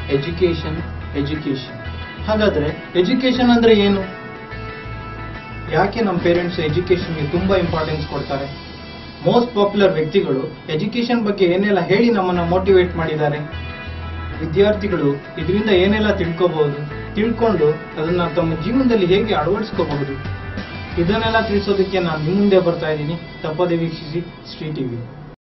Education education ಹಾಗಾದ್ರೆ education ಅಂದ್ರೆ ಏನು ಯಾಕೆ ನಮ್ಮ ಪೇರೆಂಟ್ಸ್ ಎಜುಕೇಶನ್ಗೆ ತುಂಬಾ ಇಂಪಾರ್ಟೆನ್ಸ್ ಕೊಡ್ತಾರೆ ಮೋಸ್ಟ್ ಪಾಪ್ಯುಲರ್ ವ್ಯಕ್ತಿಗಳು ಎಜುಕೇಶನ್ ಬಗ್ಗೆ ಏನೆಲ್ಲ ಹೇಳಿ ನಮ್ಮನ್ನ ಮೋಟಿವೇಟ್ ಮಾಡಿದ್ದಾರೆ ವಿದ್ಯಾರ್ಥಿಗಳು ಇದರಿಂದ ಏನೆಲ್ಲ ತಿಳ್ಕೋಬಹುದು ತಿಳ್ಕೊಂಡು ಅದನ್ನ ತಮ್ಮ ಜೀವನದಲ್ಲಿ ಹೇಗೆ ಅಳವಡಿಸ್ಕೋಬಹುದು ಇದನ್ನೆಲ್ಲ ತಿಳಿಸೋದಕ್ಕೆ ನಾನು ನಿಮ್ಮ ಮುಂದೆ ಬರ್ತಾ ಇದ್ದೀನಿ ತಪ್ಪದೆ ವೀಕ್ಷಿಸಿ ಶ್ರೀ ಟಿವಿ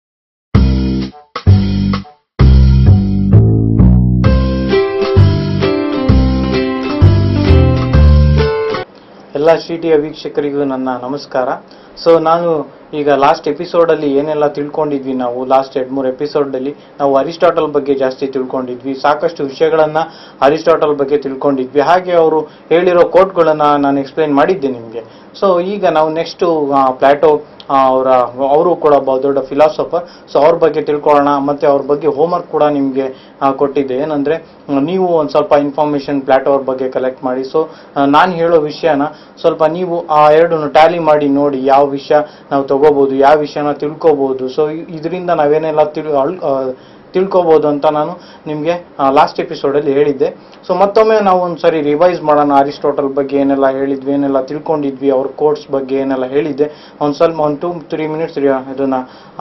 ಎಲ್ಲ ಶ್ರೀ ಟಿವಿಯ ವೀಕ್ಷಕರಿಗೂ ನನ್ನ ನಮಸ್ಕಾರ ಸೊ ನಾನು ಈಗ ಲಾಸ್ಟ್ ಎಪಿಸೋಡಲ್ಲಿ ಏನೆಲ್ಲ ತಿಳ್ಕೊಂಡಿದ್ವಿ ನಾವು ಲಾಸ್ಟ್ ಎರಡು ಮೂರು ಎಪಿಸೋಡಲ್ಲಿ ನಾವು ಅರಿಸ್ಟಾಟಲ್ ಬಗ್ಗೆ ಜಾಸ್ತಿ ತಿಳ್ಕೊಂಡಿದ್ವಿ ಸಾಕಷ್ಟು ವಿಷಯಗಳನ್ನು ಅರಿಸ್ಟಾಟಲ್ ಬಗ್ಗೆ ತಿಳ್ಕೊಂಡಿದ್ವಿ ಹಾಗೆ ಅವರು ಹೇಳಿರೋ ಕೋಟ್ಗಳನ್ನು ನಾನು ಎಕ್ಸ್ಪ್ಲೈನ್ ಮಾಡಿದ್ದೆ ನಿಮಗೆ ಸೊ ಈಗ ನಾವು ನೆಕ್ಸ್ಟು ಪ್ಲಾಟೋ ಅವರ ಅವರು ಕೂಡ ಒಬ್ಬ ದೊಡ್ಡ ಫಿಲಾಸಫರ್ ಸೊ ಅವ್ರ ಬಗ್ಗೆ ತಿಳ್ಕೊಳ್ಳೋಣ ಮತ್ತೆ ಅವ್ರ ಬಗ್ಗೆ ಹೋಮ್ವರ್ಕ್ ಕೂಡ ನಿಮಗೆ ಕೊಟ್ಟಿದ್ದೆ ಏನಂದ್ರೆ ಮ್, ನೀವು ಒಂದು ಸ್ವಲ್ಪ ಇನ್ಫಾರ್ಮೇಶನ್ ಪ್ಲಾಟೋ ಅವ್ರ ಬಗ್ಗೆ ಕಲೆಕ್ಟ್ ಮಾಡಿ ಸೊ ನಾನು ಹೇಳೋ ವಿಷಯನ ಸ್ವಲ್ಪ ನೀವು ಆ ಎರಡನ್ನು ಟ್ಯಾಲಿ ಮಾಡಿ ನೋಡಿ ಯಾವ ವಿಷಯ ನಾವು ತಗೋಬಹುದು ಯಾವ ವಿಷಯನ ತಿಳ್ಕೊಬಹುದು ಸೊ ಇದರಿಂದ ನಾವೇನೆಲ್ಲ ತಿಳ್ ಅಳ್- ಆ, ತಿಳ್ಕೊಬೋದು ಅಂತ ನಾನು ನಿಮಗೆ ಲಾಸ್ಟ್ ಎಪಿಸೋಡಲ್ಲಿ ಹೇಳಿದ್ದೆ ಸೊ ಮತ್ತೊಮ್ಮೆ ನಾವು ಒಂದ್ಸರಿ ರಿವೈಸ್ ಮಾಡೋಣ ಅರಿಸ್ಟೋಟಲ್ ಬಗ್ಗೆ ಏನೆಲ್ಲ ಹೇಳಿದ್ವಿ ಏನೆಲ್ಲ ತಿಳ್ಕೊಂಡಿದ್ವಿ ಅವ್ರ ಕೋರ್ಸ್ ಬಗ್ಗೆ ಏನೆಲ್ಲ ಹೇಳಿದ್ದೆ ಒಂದು ಸ್ವಲ್ಪ ಒಂದು ಟೂ ತ್ರೀ ಮಿನಿಟ್ಸ್ ಇದನ್ನ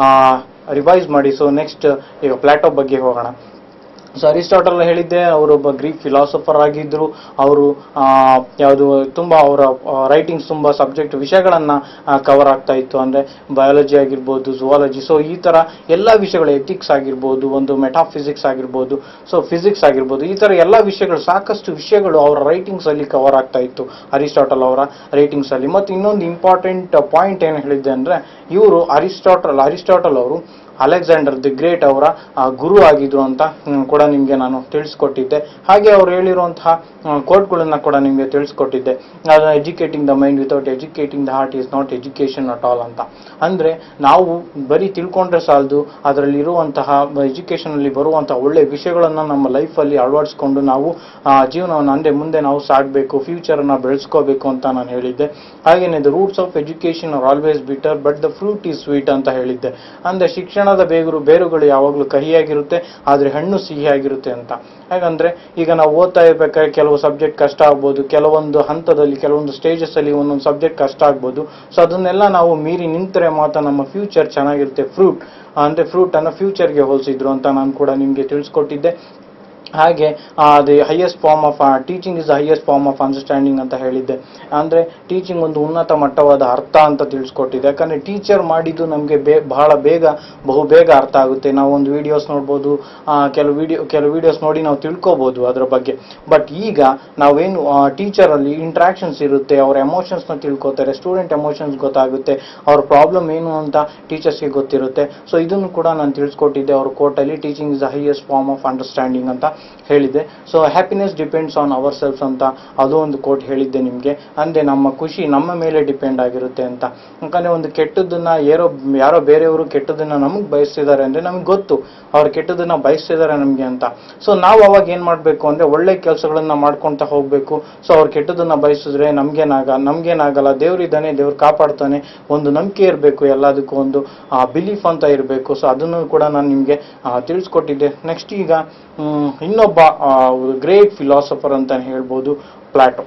ರಿವೈಸ್ ಮಾಡಿ ಸೊ ನೆಕ್ಸ್ಟ್ ಈಗ ಪ್ಲಾಟೋ ಬಗ್ಗೆ ಹೋಗೋಣ ಸೊ ಅರಿಸ್ಟಾಟಲ್ ಹೇಳಿದ್ದೆ ಅವರು ಒಬ್ಬ ಗ್ರೀಕ್ ಫಿಲಾಸಫರ್ ಆಗಿದ್ರು ಅವರು ಯಾವುದು ತುಂಬ ಅವರ ರೈಟಿಂಗ್ಸ್ ತುಂಬ ಸಬ್ಜೆಕ್ಟ್ ವಿಷಯಗಳನ್ನ ಕವರ್ ಆಗ್ತಾ ಇತ್ತು ಅಂದ್ರೆ ಬಯಾಲಜಿ ಆಗಿರ್ಬೋದು ಜುವಾಲಜಿ ಸೊ ಈ ತರ ಎಲ್ಲ ವಿಷಯಗಳು ಎಥಿಕ್ಸ್ ಆಗಿರ್ಬೋದು ಒಂದು ಮೆಟಾಫಿಸಿಕ್ಸ್ ಆಗಿರ್ಬೋದು ಸೊ ಫಿಸಿಕ್ಸ್ ಆಗಿರ್ಬೋದು ಈ ತರ ಎಲ್ಲ ವಿಷಯಗಳು ಸಾಕಷ್ಟು ವಿಷಯಗಳು ಅವರ ರೈಟಿಂಗ್ಸ್ ಅಲ್ಲಿ ಕವರ್ ಆಗ್ತಾ ಇತ್ತು ಅರಿಸ್ಟಾಟಲ್ ಅವರ ರೈಟಿಂಗ್ಸ್ ಅಲ್ಲಿ ಮತ್ತು ಇನ್ನೊಂದು ಇಂಪಾರ್ಟೆಂಟ್ ಪಾಯಿಂಟ್ ಏನು ಹೇಳಿದ್ದೆ ಅಂದ್ರೆ ಇವರು ಅರಿಸ್ಟಾಟಲ್ ಅರಿಸ್ಟಾಟಲ್ ಅವರು ಅಲೆಕ್ಸಾಂಡರ್ ದಿ ಗ್ರೇಟ್ ಅವರ ಆ, ಗುರು ಆಗಿದ್ರು ಅಂತ ಹ್ಮ್, ಕೂಡ ನಿಮಗೆ ನಾನು ತಿಳಿಸ್ಕೊಟ್ಟಿದ್ದೆ ಹಾಗೆ ಅವ್ರು ಹೇಳಿರುವಂತಹ ಕೋಟ್ಗಳನ್ನ ಕೂಡ ನಿಮಗೆ ತಿಳಿಸ್ಕೊಟ್ಟಿದ್ದೆ educating the mind without educating the heart is not education at all ಅಂತ ಅಂದ್ರೆ ನಾವು ಬರೀ ತಿಳ್ಕೊಂಡ್ರೆ ಸಾಲದು ಅದರಲ್ಲಿ ಇರುವಂತಹ ಎಜುಕೇಶನ್ ಅಲ್ಲಿ ಬರುವಂತಹ ಒಳ್ಳೆ ವಿಷಯಗಳನ್ನ ನಮ್ಮ ಲೈಫ್ ಅಲ್ಲಿ ಅಳವಡಿಸ್ಕೊಂಡು ನಾವು ಆ, ಜೀವನವನ್ನು ಅಂದ್ರೆ ಮುಂದೆ ನಾವು ಸಾಗಬೇಕು ಫ್ಯೂಚರ್ ಅನ್ನ ಬೆಳೆಸ್ಕೋಬೇಕು ಅಂತ ನಾನು ಹೇಳಿದ್ದೆ ಹಾಗೇನೆ the roots of education are always bitter but the fruit is sweet ಅಂತ ಹೇಳಿದ್ದೆ ಅಂದ್ರೆ ಶಿಕ್ಷಣದ ಬೇಗರು ಬೇರುಗಳು ಯಾವಾಗಲೂ ಕಹಿಯಾಗಿರುತ್ತೆ ಆದ್ರೆ ಹಣ್ಣು ಸಿಹಿಯಾಗಿರುತ್ತೆ ಅಂತ ಯಾಕಂದ್ರೆ ಈಗ ನಾವು ಓದ್ತಾ ಇರ್ಬೇಕಾದ್ರೆ ಕೆಲವು ಸಬ್ಜೆಕ್ಟ್ ಕಷ್ಟ ಆಗ್ಬೋದು ಕೆಲವೊಂದು ಹಂತದಲ್ಲಿ ಕೆಲವೊಂದು ಸ್ಟೇಜಸ್ ಅಲ್ಲಿ ಒಂದೊಂದು ಸಬ್ಜೆಕ್ಟ್ ಕಷ್ಟ ಆಗ್ಬೋದು ಸೊ ಅದನ್ನೆಲ್ಲ ನಾವು ಮೀರಿ ನಿಂತರೆ ಮಾತ್ರ ನಮ್ಮ ಫ್ಯೂಚರ್ ಚೆನ್ನಾಗಿರುತ್ತೆ ಫ್ರೂಟ್ ಅಂದ್ರೆ ಫ್ರೂಟ್ ಅನ್ನ ಫ್ಯೂಚರ್ಗೆ ಹೋಲಿಸಿದ್ರು ಅಂತ ನಾನು ಕೂಡ ನಿಮಗೆ ತಿಳಿಸ್ಕೊಟ್ಟಿದ್ದೆ ಹಾಗೆ the highest form of teaching is the highest form of understanding ಅಂತ ಹೇಳಿದ್ದೆ ಅಂದ್ರೆ ಟೀಚಿಂಗ್ ಒಂದು ಉನ್ನತ ಮಟ್ಟವಾದ ಅರ್ಥ ಅಂತ ತಿಳಿಸ್ಕೊಟ್ಟಿದ್ದೆ ಯಾಕಂದ್ರೆ ಟೀಚರ್ ಮಾಡಿದ್ದು ನಮಗೆ ಬೇ ಬಹಳ ಬೇಗ ಬಹು ಬೇಗ ಅರ್ಥ ಆಗುತ್ತೆ ನಾವು ಒಂದು ವಿಡಿಯೋಸ್ ನೋಡ್ಬೋದು ಆ, ಕೆಲವು ವಿಡಿಯೋ ಕೆಲವು ವಿಡಿಯೋಸ್ ನೋಡಿ ನಾವು ತಿಳ್ಕೊಬೋದು ಅದರ ಬಗ್ಗೆ ಬಟ್ ಈಗ ನಾವೇನು ಟೀಚರ್ ಅಲ್ಲಿ ಇಂಟ್ರಾಕ್ಷನ್ಸ್ ಇರುತ್ತೆ ಅವ್ರ ಎಮೋಷನ್ಸ್ ನ ತಿಳ್ಕೊತಾರೆ ಸ್ಟೂಡೆಂಟ್ ಎಮೋಷನ್ಸ್ ಗೊತ್ತಾಗುತ್ತೆ ಅವ್ರ ಪ್ರಾಬ್ಲಮ್ ಏನು ಅಂತ ಟೀಚರ್ಸ್ಗೆ ಗೊತ್ತಿರುತ್ತೆ ಸೊ ಇದನ್ನು ಕೂಡ ನಾನು ತಿಳಿಸ್ಕೊಟ್ಟಿದ್ದೆ ಅವ್ರ ಕೋರ್ಟಲ್ಲಿ teaching is the highest form of understanding ಅಂತ ಹೇಳಿದ್ದೆ so happiness depends on our self ಅಂತ ಅದು ಒಂದು ಕೋಟ್ ಹೇಳಿದ್ದೆ ನಿಮಗೆ ಅಂದ್ರೆ ನಮ್ಮ ಖುಷಿ ನಮ್ಮ ಮೇಲೆ ಡಿಪೆಂಡ್ ಆಗಿರುತ್ತೆ ಅಂತ ಯಾಕಂದ್ರೆ ಒಂದು ಕೆಟ್ಟದನ್ನ ಯಾರೋ ಯಾರೋ ಬೇರೆಯವರು ಕೆಟ್ಟದನ್ನ ನಮಗೆ ಬಯಸ್ತಿದ್ದಾರೆ ಅಂದ್ರೆ ನಮ್ಗೆ ಗೊತ್ತು ಅವ್ರು ಕೆಟ್ಟದನ್ನ ಬಯಸ್ತಿದ್ದಾರೆ ನಮಗೆ ಅಂತ ಸೊ ನಾವು ಅವಾಗ ಏನ್ ಮಾಡ್ಬೇಕು ಅಂದ್ರೆ ಒಳ್ಳೆ ಕೆಲಸಗಳನ್ನ ಮಾಡ್ಕೊಂತ ಹೋಗ್ಬೇಕು ಸೊ ಅವ್ರು ಕೆಟ್ಟದನ್ನ ಬಯಸಿದ್ರೆ ನಮ್ಗೇನಾಗ ನಮ್ಗೇನಾಗಲ್ಲ ದೇವ್ರಿದ್ದಾನೆ ದೇವ್ರು ಕಾಪಾಡ್ತಾನೆ ಒಂದು ನಂಬಿಕೆ ಇರಬೇಕು ಎಲ್ಲದಕ್ಕೂ ಒಂದು ಬಿಲೀಫ್ ಅಂತ ಇರಬೇಕು ಸೊ ಅದನ್ನು ಕೂಡ ನಾನು ನಿಮಗೆ ತಿಳಿಸ್ಕೊಟ್ಟಿದ್ದೆ ನೆಕ್ಸ್ಟ್ ಈಗ ಮ್, ಇನ್ನೊಬ್ಬ ಗ್ರೇಟ್ ಫಿಲಾಸಫರ್ ಅಂತ ಹೇಳ್ಬೋದು ಪ್ಲಾಟೋ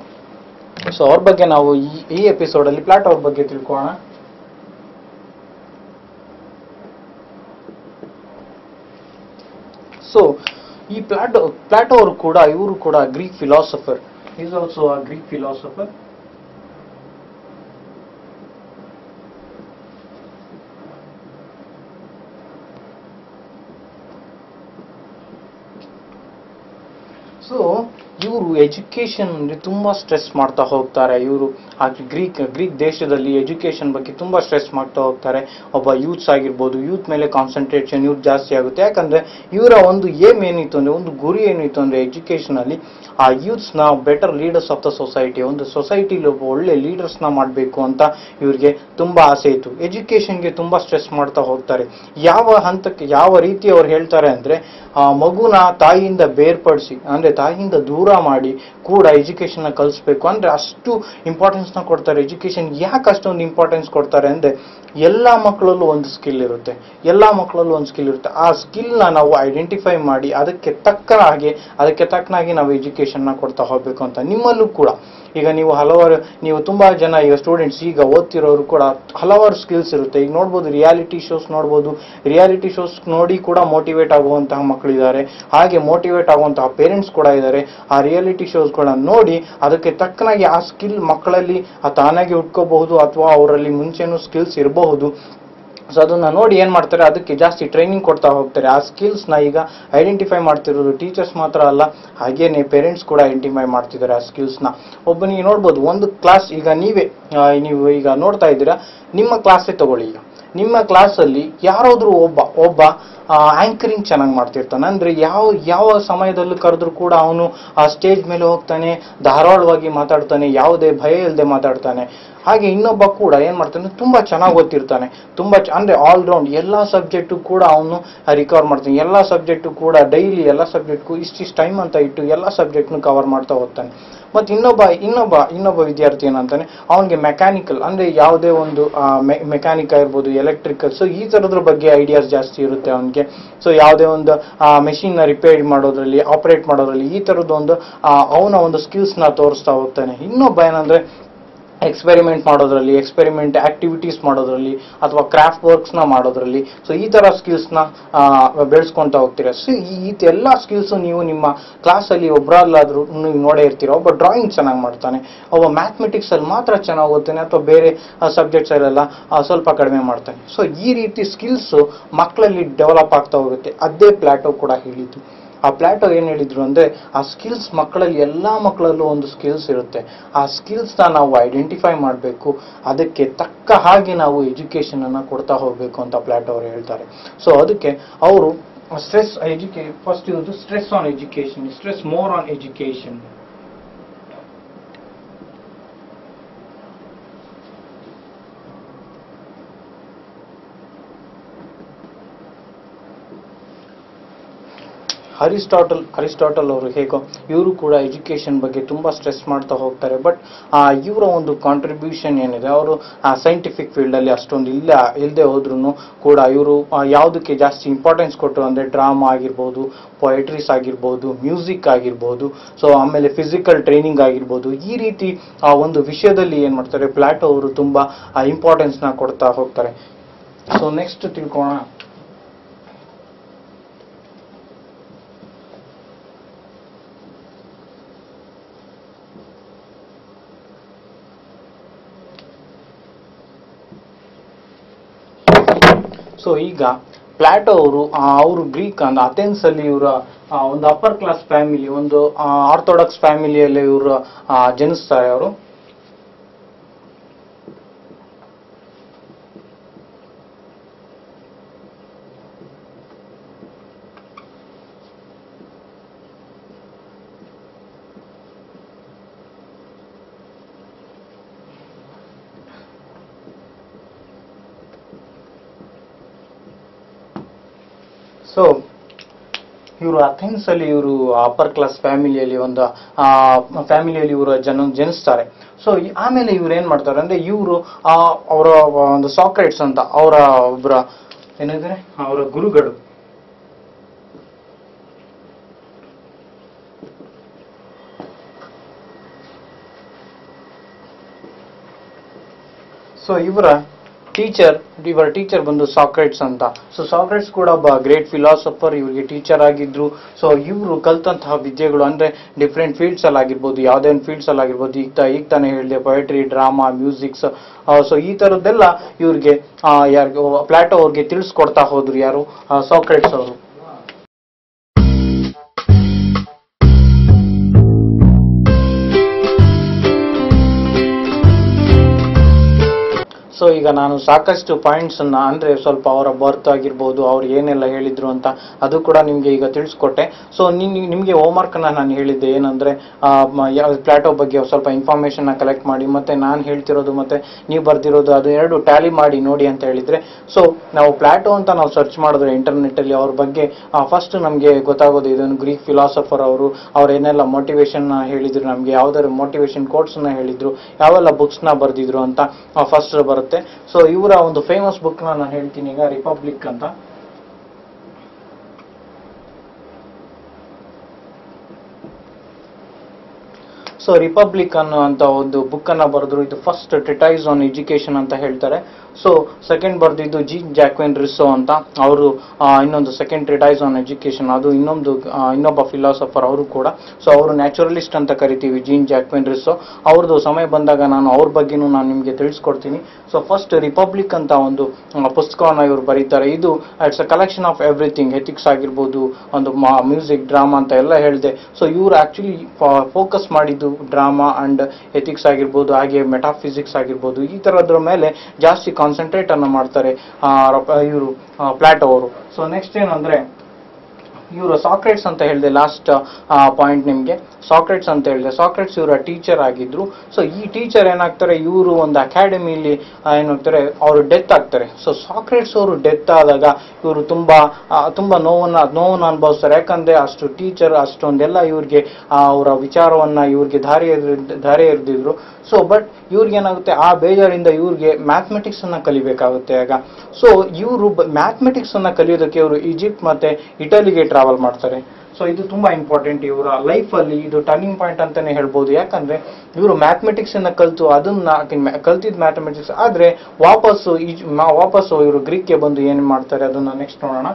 ಸೊ ಅವ್ರ ಬಗ್ಗೆ ನಾವು ಈ ಈ ಎಪಿಸೋಡಲ್ಲಿ ಪ್ಲಾಟೋ ಅವ್ರ ಬಗ್ಗೆ ತಿಳ್ಕೊಳ್ಳೋಣ ಸೊ ಈ ಪ್ಲಾಟೋ ಪ್ಲಾಟೋ ಅವರು ಕೂಡ ಇವರು ಕೂಡ Greek philosopher is also a Greek philosopher so ಇವರು ಎಜುಕೇಶನ್ ಅಂದ್ರೆ ತುಂಬಾ ಸ್ಟ್ರೆಸ್ ಮಾಡ್ತಾ ಹೋಗ್ತಾರೆ ಇವರು ಆ ಗ್ರೀಕ್ ಗ್ರೀಕ್ ದೇಶದಲ್ಲಿ ಎಜುಕೇಶನ್ ಬಗ್ಗೆ ತುಂಬಾ ಸ್ಟ್ರೆಸ್ ಮಾಡ್ತಾ ಹೋಗ್ತಾರೆ ಒಬ್ಬ ಯೂತ್ಸ್ ಆಗಿರ್ಬೋದು ಯೂತ್ ಮೇಲೆ ಕಾನ್ಸಂಟ್ರೇಷನ್ ಯೂತ್ ಜಾಸ್ತಿ ಆಗುತ್ತೆ ಯಾಕಂದ್ರೆ ಇವರ ಒಂದು ಏಮ್ ಏನಿತ್ತು ಅಂದ್ರೆ ಒಂದು ಗುರಿ ಏನಿತ್ತು ಅಂದ್ರೆ ಎಜುಕೇಶನ್ ಅಲ್ಲಿ ಆ ಯೂತ್ಸ್ ನ better leaders of the society ಒಂದು ಸೊಸೈಟಿಲಿ ಒಬ್ಬ ಒಳ್ಳೆ ಲೀಡರ್ಸ್ ನ ಮಾಡಬೇಕು ಅಂತ ಇವ್ರಿಗೆ ತುಂಬಾ ಆಸೆ ಇತ್ತು ಎಜುಕೇಶನ್ಗೆ ತುಂಬಾ ಸ್ಟ್ರೆಸ್ ಮಾಡ್ತಾ ಹೋಗ್ತಾರೆ ಯಾವ ಹಂತಕ್ಕೆ ಯಾವ ರೀತಿ ಅವ್ರು ಹೇಳ್ತಾರೆ ಅಂದ್ರೆ ಆ ಮಗುನ ತಾಯಿಯಿಂದ ಬೇರ್ಪಡಿಸಿ ಅಂದ್ರೆ ತಾಯಿಯಿಂದ ದೂರ ಮಾಡಿ ಕೂಡ ಎಜುಕೇಶನ್ನ ಕಲಿಸ್ಬೇಕು ಅಂದ್ರೆ ಅಷ್ಟು ಇಂಪಾರ್ಟೆನ್ಸ್ನ ಕೊಡ್ತಾರೆ ಎಜುಕೇಶನ್ ಯಾಕೆ ಅಷ್ಟೊಂದು ಇಂಪಾರ್ಟೆನ್ಸ್ ಕೊಡ್ತಾರೆ ಅಂದ್ರೆ ಎಲ್ಲ ಮಕ್ಕಳಲ್ಲೂ ಒಂದು ಸ್ಕಿಲ್ ಇರುತ್ತೆ ಎಲ್ಲ ಮಕ್ಕಳಲ್ಲೂ ಒಂದು ಸ್ಕಿಲ್ ಇರುತ್ತೆ ಆ ಸ್ಕಿಲ್ನ ನಾವು ಐಡೆಂಟಿಫೈ ಮಾಡಿ ಅದಕ್ಕೆ ತಕ್ಕ ಹಾಗೆ ಅದಕ್ಕೆ ತಕ್ಕನಾಗಿ ನಾವು ಎಜುಕೇಶನ್ನ ಕೊಡ್ತಾ ಹೋಗ್ಬೇಕು ಅಂತ ನಿಮ್ಮಲ್ಲೂ ಕೂಡ ಈಗ ನೀವು ಹಲವಾರು ನೀವು ತುಂಬಾ ಜನ ಈಗ ಸ್ಟೂಡೆಂಟ್ಸ್ ಈಗ ಓದ್ತಿರೋರು ಕೂಡ ಹಲವಾರು ಸ್ಕಿಲ್ಸ್ ಇರುತ್ತೆ ಈಗ ನೋಡ್ಬೋದು ರಿಯಾಲಿಟಿ ಶೋಸ್ ನೋಡ್ಬೋದು ರಿಯಾಲಿಟಿ ಶೋಸ್ ನೋಡಿ ಕೂಡ ಮೋಟಿವೇಟ್ ಆಗುವಂತಹ ಮಕ್ಕಳಿದ್ದಾರೆ ಹಾಗೆ ಮೋಟಿವೇಟ್ ಆಗುವಂತಹ ಪೇರೆಂಟ್ಸ್ ಕೂಡ ಇದ್ದಾರೆ ಆ ರಿಯಾಲಿಟಿ ಶೋಸ್ಗಳನ್ನ ನೋಡಿ ಅದಕ್ಕೆ ತಕ್ಕನಾಗಿ ಆ ಸ್ಕಿಲ್ ಮಕ್ಕಳಲ್ಲಿ ಆ ತಾನಾಗಿ ಹುಟ್ಕೋಬಹುದು ಅಥವಾ ಅವರಲ್ಲಿ ಮುಂಚೆನೂ ಸ್ಕಿಲ್ಸ್ ಇರಬಹುದು ಸೊ ಅದನ್ನ ನೋಡಿ ಏನ್ ಮಾಡ್ತಾರೆ ಅದಕ್ಕೆ ಜಾಸ್ತಿ ಟ್ರೈನಿಂಗ್ ಕೊಡ್ತಾ ಹೋಗ್ತಾರೆ ಆ ಸ್ಕಿಲ್ಸ್ ನ ಈಗ ಐಡೆಂಟಿಫೈ ಮಾಡ್ತಿರೋದು ಟೀಚರ್ಸ್ ಮಾತ್ರ ಅಲ್ಲ ಹಾಗೇನೆ ಪೇರೆಂಟ್ಸ್ ಕೂಡ ಐಡೆಂಟಿಫೈ ಮಾಡ್ತಿದ್ದಾರೆ ಆ ಸ್ಕಿಲ್ಸ್ ನ ಒಬ್ಬನಿಗೆ ನೋಡ್ಬೋದು ಒಂದು ಕ್ಲಾಸ್ ಈಗ ನೀವೇ ಆ, ನೀವು ಈಗ ನೋಡ್ತಾ ಇದ್ದೀರಾ ನಿಮ್ಮ ಕ್ಲಾಸೇ ತಗೊಳ್ಳಿ ಈಗ ನಿಮ್ಮ ಕ್ಲಾಸಲ್ಲಿ ಯಾರಾದ್ರೂ ಒಬ್ಬ ಒಬ್ಬ ಆಂಕರಿಂಗ್ ಚೆನ್ನಾಗಿ ಮಾಡ್ತಿರ್ತಾನೆ ಅಂದ್ರೆ ಯಾವ ಯಾವ ಸಮಯದಲ್ಲೂ ಕರೆದ್ರು ಕೂಡ ಅವನು ಆ ಸ್ಟೇಜ್ ಮೇಲೆ ಹೋಗ್ತಾನೆ ಧಾರಾಳವಾಗಿ ಮಾತಾಡ್ತಾನೆ ಯಾವುದೇ ಭಯ ಇಲ್ಲದೆ ಮಾತಾಡ್ತಾನೆ ಹಾಗೆ ಇನ್ನೊಬ್ಬ ಕೂಡ ಏನ್ ಮಾಡ್ತಾನೆ ತುಂಬಾ ಚೆನ್ನಾಗಿ ಓದ್ತಿರ್ತಾನೆ ತುಂಬಾ ಚ- ಅಂದ್ರೆ ಆಲ್ ರೌಂಡ್ ಎಲ್ಲಾ ಸಬ್ಜೆಕ್ಟು ಕೂಡ ಅವನು ರಿಕವರ್ ಮಾಡ್ತಾನೆ ಎಲ್ಲಾ ಸಬ್ಜೆಕ್ಟು ಕೂಡ ಡೈಲಿ ಎಲ್ಲಾ ಸಬ್ಜೆಕ್ಟ್ಗೂ ಇಷ್ಟಿಷ್ಟು ಟೈಮ್ ಅಂತ ಇಟ್ಟು ಎಲ್ಲಾ ಸಬ್ಜೆಕ್ಟ್ನು ಕವರ್ ಮಾಡ್ತಾ ಹೋಗ್ತಾನೆ ಮತ್ತೆ ಇನ್ನೊಬ್ಬ ಇನ್ನೊಬ್ಬ ಇನ್ನೊಬ್ಬ ವಿದ್ಯಾರ್ಥಿ ಏನಂತಾನೆ ಅವನಿಗೆ ಮೆಕ್ಯಾನಿಕಲ್ ಅಂದ್ರೆ ಯಾವುದೇ ಒಂದು ಮೆಕ್ಯಾನಿಕ್ ಆಗಿರ್ಬೋದು ಎಲೆಕ್ಟ್ರಿಕಲ್ ಸೊ ಈ ತರದ್ರ ಬಗ್ಗೆ ಐಡಿಯಾಸ್ ಜಾಸ್ತಿ ಇರುತ್ತೆ ಅವನಿಗೆ ಸೊ ಯಾವುದೇ ಒಂದು ಮೆಷಿನ್ ನ ರಿಪೇರಿ ಮಾಡೋದ್ರಲ್ಲಿ ಆಪರೇಟ್ ಮಾಡೋದ್ರಲ್ಲಿ ಈ ತರದೊಂದು ಅವನ ಒಂದು ಸ್ಕಿಲ್ಸ್ ನ ತೋರಿಸ್ತಾ ಹೋಗ್ತಾನೆ ಇನ್ನೊಬ್ಬ ಏನಂದ್ರೆ ಎಕ್ಸ್ಪೆರಿಮೆಂಟ್ ಮಾಡೋದ್ರಲ್ಲಿ ಎಕ್ಸ್ಪೆರಿಮೆಂಟ್ ಆಕ್ಟಿವಿಟೀಸ್ ಮಾಡೋದ್ರಲ್ಲಿ ಅಥವಾ ಕ್ರಾಫ್ಟ್ ವರ್ಕ್ಸ್ನ ಮಾಡೋದ್ರಲ್ಲಿ ಸೊ ಈ ಥರ ಸ್ಕಿಲ್ಸ್ನ ಬೆಳೆಸ್ಕೊಂತ ಹೋಗ್ತೀರಾ ಸೊ ಈ ಎಲ್ಲ ಸ್ಕಿಲ್ಸು ನೀವು ನಿಮ್ಮ ಕ್ಲಾಸಲ್ಲಿ ಒಬ್ಬರಲ್ಲಾದ್ರೂ ನೀವು ನೋಡೇ ಇರ್ತೀರ ಒಬ್ಬ ಡ್ರಾಯಿಂಗ್ ಚೆನ್ನಾಗಿ ಮಾಡ್ತಾನೆ ಒಬ್ಬ ಮ್ಯಾಥಮೆಟಿಕ್ಸ್ ಅಲ್ಲಿ ಮಾತ್ರ ಚೆನ್ನಾಗಿ ಓದ್ತಾನೆ ಅಥವಾ ಬೇರೆ ಸಬ್ಜೆಕ್ಟ್ಸ್ ಅಲ್ಲೆಲ್ಲ ಆ, ಸ್ವಲ್ಪ ಕಡಿಮೆ ಮಾಡ್ತಾನೆ ಸೊ ಈ ರೀತಿ ಸ್ಕಿಲ್ಸ್ ಮಕ್ಕಳಲ್ಲಿ ಡೆವಲಪ್ ಆಗ್ತಾ ಹೋಗುತ್ತೆ ಅದೇ ಪ್ಲಾಟೋ ಕೂಡ ಹೇಳಿದ್ದು ಆ ಪ್ಲಾಟೋ ಏನ್ ಹೇಳಿದ್ರು ಅಂದ್ರೆ ಆ ಸ್ಕಿಲ್ಸ್ ಮಕ್ಕಳಲ್ಲಿ ಎಲ್ಲಾ ಮಕ್ಕಳಲ್ಲೂ ಒಂದು ಸ್ಕಿಲ್ಸ್ ಇರುತ್ತೆ ಆ ಸ್ಕಿಲ್ಸ್ ನ ನಾವು ಐಡೆಂಟಿಫೈ ಮಾಡಬೇಕು ಅದಕ್ಕೆ ತಕ್ಕ ಹಾಗೆ ನಾವು ಎಜುಕೇಶನ್ ಅನ್ನ ಕೊಡ್ತಾ ಹೋಗ್ಬೇಕು ಅಂತ ಪ್ಲಾಟೋ ಅವರು ಹೇಳ್ತಾರೆ ಸೊ ಅದಕ್ಕೆ ಅವರು ಸ್ಟ್ರೆಸ್ ಎಜುಕೇ ಫಸ್ಟ್ ಇರೋದು stress on education stress more on education Aristotle Aristotle ಅವರು ಹೇಗೋ ಇವರು ಕೂಡ ಎಜುಕೇಶನ್ ಬಗ್ಗೆ ತುಂಬಾ ಸ್ಟ್ರೆಸ್ ಮಾಡ್ತಾ ಹೋಗ್ತಾರೆ ಬಟ್ ಇವರ ಒಂದು ಕಾಂಟ್ರಿಬ್ಯೂಷನ್ ಏನಿದೆ ಅವರು ಸೈಂಟಿಫಿಕ್ ಫೀಲ್ಡ್ ಅಲ್ಲಿ ಅಷ್ಟೊಂದು ಇಲ್ಲ ಇಲ್ಲದೆ ಹೋದ್ರು ಕೂಡ ಇವರು ಯಾವುದಕ್ಕೆ ಜಾಸ್ತಿ ಇಂಪಾರ್ಟೆನ್ಸ್ ಕೊಟ್ಟರು ಅಂದ್ರೆ ಡ್ರಾಮಾ ಆಗಿರ್ಬೋದು ಪೊಯಟ್ರೀಸ್ ಆಗಿರ್ಬೋದು ಮ್ಯೂಸಿಕ್ ಆಗಿರ್ಬೋದು ಸೊ ಆಮೇಲೆ ಫಿಸಿಕಲ್ ಟ್ರೈನಿಂಗ್ ಆಗಿರ್ಬೋದು ಈ ರೀತಿ ಆ ಒಂದು ವಿಷಯದಲ್ಲಿ ಏನ್ ಮಾಡ್ತಾರೆ ಪ್ಲಾಟೋ ಅವರು ತುಂಬಾ ಇಂಪಾರ್ಟೆನ್ಸ್ ನ ಕೊಡ್ತಾ ಹೋಗ್ತಾರೆ ಸೊ ನೆಕ್ಸ್ಟ್ ತಿಳ್ಕೊಳ್ಳೋಣ ಸೊ ಈಗ ಪ್ಲಾಟೋ ಅವರು ಅವರು ಗ್ರೀಕ್ ಅಂದ್ರೆ ಅಥೆನ್ಸ್ ಅಲ್ಲಿ ಇವರ ಒಂದು ಅಪ್ಪರ್ ಕ್ಲಾಸ್ ಫ್ಯಾಮಿಲಿ ಒಂದು ಆರ್ಥೋಡಕ್ಸ್ ಫ್ಯಾಮಿಲಿಯಲ್ಲಿ ಇವರು ಜನಿಸ್ತಾರೆ ಅವರು ಸೊ ಇವರು ಅಥೆನ್ಸ್ ಅಲ್ಲಿ ಇವರು ಅಪ್ಪರ್ ಕ್ಲಾಸ್ ಫ್ಯಾಮಿಲಿಯಲ್ಲಿ ಒಂದು ಫ್ಯಾಮಿಲಿಯಲ್ಲಿ ಇವರು ಜನ ಜನಿಸ್ತಾರೆ ಸೊ ಆಮೇಲೆ ಇವ್ರು ಏನ್ ಮಾಡ್ತಾರೆ ಅಂದ್ರೆ ಇವರು ಅವರ ಒಂದು ಸಾಕ್ರೇಟ್ಸ್ ಅಂತ ಅವರ ಒಬ್ಬರ ಏನಿದ್ರೆ ಅವರ ಗುರುಗಳು ಸೊ ಇವರ ಟೀಚರ್ ಇವರ ಟೀಚರ್ ಬಂದು ಸಾಕ್ರೇಟ್ಸ್ ಅಂತ ಸೊ ಸಾಕ್ರೇಟ್ಸ್ ಕೂಡ ಒಬ್ಬ ಗ್ರೇಟ್ ಫಿಲಾಸಫರ್ ಇವರಿಗೆ ಟೀಚರ್ ಆಗಿದ್ರು ಸೊ ಇವರು ಕಲ್ತಂತಹ ವಿದ್ಯೆಗಳು ಅಂದ್ರೆ ಡಿಫ್ರೆಂಟ್ ಫೀಲ್ಡ್ಸ್ ಅಲ್ಲಿ ಆಗಿರ್ಬೋದು ಯಾವುದೇ ಒಂದು ಫೀಲ್ಡ್ಸ್ ಅಲ್ಲಿ ಆಗಿರ್ಬೋದು ಈಗ ತಾ- ಈಗ ತಾನೇ ಹೇಳಿದೆ ಪೊಯಟ್ರಿ ಡ್ರಾಮಾ ಮ್ಯೂಸಿಕ್ಸ್ ಸೊ ಈ ತರದ್ದೆಲ್ಲ ಇವ್ರಿಗೆ ಯಾರಿಗೆ ಪ್ಲಾಟೋ ಅವ್ರಿಗೆ ತಿಳಿಸ್ಕೊಡ್ತಾ ಹೋದ್ರು ಯಾರು ಸಾಕ್ರೇಟ್ಸ್ ಅವರು ಸೊ ಸೊ ಈಗ ನಾನು ಸಾಕಷ್ಟು ಪಾಯಿಂಟ್ಸ್ ಅನ್ನ ಅಂದ್ರೆ ಸ್ವಲ್ಪ ಅವರ ಬರ್ತ್ ಆಗಿರ್ಬೋದು ಅವ್ರು ಏನೆಲ್ಲ ಹೇಳಿದ್ರು ಅಂತ ಅದು ಕೂಡ ನಿಮ್ಗೆ ಈಗ ತಿಳಿಸ್ಕೊಟ್ಟೆ ಸೊ ನಿಮ್ಗೆ ಹೋಮ್ವರ್ಕ್ ಅನ್ನ ನಾನು ಹೇಳಿದ್ದೆ ಏನಂದ್ರೆ ಆ, ಮ- ಯಾವ ಪ್ಲಾಟೋ ಬಗ್ಗೆ ಸ್ವಲ್ಪ ಇನ್ಫಾರ್ಮೇಶನ್ ನ ಕಲೆಕ್ಟ್ ಮಾಡಿ ಮತ್ತೆ ನಾನು ಹೇಳ್ತಿರೋದು ಮತ್ತೆ ನೀವು ಬರ್ದಿರೋದು ಅದು ಎರಡು ಟ್ಯಾಲಿ ಮಾಡಿ ನೋಡಿ ಅಂತ ಹೇಳಿದ್ರೆ ಸೊ ನಾವು ಪ್ಲಾಟೋ ಅಂತ ನಾವು ಸರ್ಚ್ ಮಾಡಿದ್ರೆ ಇಂಟರ್ನೆಟ್ ಅಲ್ಲಿ ಅವ್ರ ಬಗ್ಗೆ ಫಸ್ಟ್ ನಮಗೆ ಗೊತ್ತಾಗೋದು ಇದನ್ನು ಗ್ರೀಕ್ ಫಿಲಾಸಫರ್ ಅವರು ಅವ್ರು ಏನೆಲ್ಲ ಮೋಟಿವೇಶನ್ ಹೇಳಿದ್ರು ನಮಗೆ ಯಾವ್ದಾದ್ರು ಮೋಟಿವೇಶನ್ ಕೋಟ್ಸ್ ನ ಹೇಳಿದ್ರು ಯಾವೆಲ್ಲ ಬುಕ್ಸ್ ನ ಬರ್ದಿದ್ರು ಅಂತ ಫಸ್ಟ್ ಬರುತ್ತೆ ಸೊ ಇವರ ಒಂದು ಫೇಮಸ್ ಬುಕ್ ನ ನಾನು ಹೇಳ್ತೀನಿ ಈಗ ರಿಪಬ್ಲಿಕ್ ಅಂತ ಸೊ ರಿಪಬ್ಲಿಕ್ ಅನ್ನುವಂತ ಒಂದು ಬುಕ್ ಅನ್ನ ಬರೆದ್ರು ಇದು ಫಸ್ಟ್ ಟ್ರಿಟೈಸ್ ಆನ್ ಎಜುಕೇಶನ್ ಅಂತ ಹೇಳ್ತಾರೆ ಸೊ ಸೆಕೆಂಡ್ ಬರ್ದಿದ್ದು ಜಿ ಜಾಕ್ವೆನ್ ರಿಸೋ ಅಂತ ಅವರು ಇನ್ನೊಂದು ಸೆಕೆಂಡ್ ಟ್ರಿಟೈಸ್ ಆನ್ ಎಜುಕೇಶನ್ ಅದು ಇನ್ನೊಂದು ಆ, ಇನ್ನೊಬ್ಬ ಫಿಲಾಸಫರ್ ಅವರು ಕೂಡ ಸೊ ಅವರು ನ್ಯಾಚುರಲಿಸ್ಟ್ ಅಂತ ಕರಿತೀವಿ ಜೀನ್ ಜಾಕ್ವೆನ್ ರಿಸೋ ಅವ್ರದ್ದು ಸಮಯ ಬಂದಾಗ ನಾನು ಅವ್ರ ಬಗ್ಗೆನೂ ನಾನು ನಿಮಗೆ ತಿಳಿಸ್ಕೊಡ್ತೀನಿ ಸೊ ಫಸ್ಟ್ ರಿಪಬ್ಲಿಕ್ ಅಂತ ಒಂದು ಆ, ಪುಸ್ತಕವನ್ನ ಇವರು ಬರೀತಾರೆ ಇದು it's a collection of everything ethics ಆಗಿರ್ಬೋದು ಒಂದು ಮ್ಯೂಸಿಕ್ ಡ್ರಾಮಾ ಅಂತ ಎಲ್ಲ ಹೇಳಿದೆ ಸೊ ಇವರು ಆಕ್ಚುಲಿ ಫೋಕಸ್ ಮಾಡಿದ್ದು ಡ್ರಾಮಾ ಅಂಡ್ ಎಥಿಕ್ಸ್ ಆಗಿರ್ಬೋದು ಹಾಗೆ ಮೆಟಾಫಿಸಿಕ್ಸ್ ಆಗಿರ್ಬೋದು ಈ ತರದ್ರ ಮೇಲೆ ಜಾಸ್ತಿ ಕಾನ್ಸಂಟ್ರೇಟ್ ಅನ್ನ ಮಾಡ್ತಾರೆ ಇವರು ಪ್ಲಾಟೋ ಅವರು ಸೊ ನೆಕ್ಸ್ಟ್ ಏನಂದ್ರೆ ಇವರು ಸಾಕ್ರೇಟ್ಸ್ ಅಂತ ಹೇಳಿದೆ ಲಾಸ್ಟ್ ಪಾಯಿಂಟ್ ನಿಮಗೆ ಸಾಕ್ರೇಟ್ಸ್ ಅಂತ ಹೇಳಿದೆ ಸಾಕ್ರೇಟ್ಸ್ ಇವರ ಟೀಚರ್ ಆಗಿದ್ರು ಸೊ ಈ ಟೀಚರ್ ಏನಾಗ್ತಾರೆ ಇವರು ಒಂದು ಅಕಾಡೆಮಿಲಿ ಏನಾಗ್ತಾರೆ ಅವರು ಡೆತ್ ಆಗ್ತಾರೆ ಸೊ ಸಾಕ್ರೇಟ್ಸ್ ಅವರು ಡೆತ್ ಆದಾಗ ಇವರು ತುಂಬಾ ಆ, ತುಂಬಾ ನೋವನ್ನ ನೋವನ್ನ ಅನುಭವಿಸ್ತಾರೆ ಯಾಕಂದ್ರೆ ಅಷ್ಟು ಟೀಚರ್ ಅಷ್ಟೊಂದೆಲ್ಲ ಇವ್ರಿಗೆ ಆ, ಅವರ ವಿಚಾರವನ್ನ ಇವ್ರಿಗೆ ದಾರಿ ಎರೆದ್- ದಾರಿ ಎರೆದಿದ್ರು ಸೊ ಬಟ್ ಇವ್ರಿಗೆ ಏನಾಗುತ್ತೆ ಆ ಬೇಜಾರಿಂದ ಇವ್ರಿಗೆ ಮ್ಯಾಥಮೆಟಿಕ್ಸ್ ಅನ್ನ ಕಲಿಬೇಕಾಗುತ್ತೆ ಆಗ ಸೊ ಇವರು ಮ್ಯಾಥಮೆಟಿಕ್ಸ್ ಅನ್ನ ಕಲಿಯೋದಕ್ಕೆ ಇವರು ಈಜಿಪ್ಟ್ ಮತ್ತೆ ಇಟಲಿಗೆ ಟ್ರಾವೆಲ್ ಮಾಡ್ತಾರೆ ಸೊ ಇದು ತುಂಬಾ ಇಂಪಾರ್ಟೆಂಟ್ ಇವರ ಲೈಫ್ ಅಲ್ಲಿ ಇದು ಟರ್ನಿಂಗ್ ಪಾಯಿಂಟ್ ಅಂತಾನೆ ಹೇಳ್ಬೋದು ಯಾಕಂದ್ರೆ ಇವರು ಮ್ಯಾಥಮೆಟಿಕ್ಸ್ ಅನ್ನ ಕಲ್ತು ಅದನ್ನ ಕಲ್ತಿದ್ ಮ್ಯಾಥಮೆಟಿಕ್ಸ್ ಆದ್ರೆ ವಾಪಸ್ಸು ಈಜ್ ಮ- ವಾಪಸ್ಸು ಇವರು ಗ್ರೀಕ್ಗೆ ಬಂದು ಏನ್ ಮಾಡ್ತಾರೆ ಅದನ್ನ ನೆಕ್ಸ್ಟ್ ನೋಡೋಣ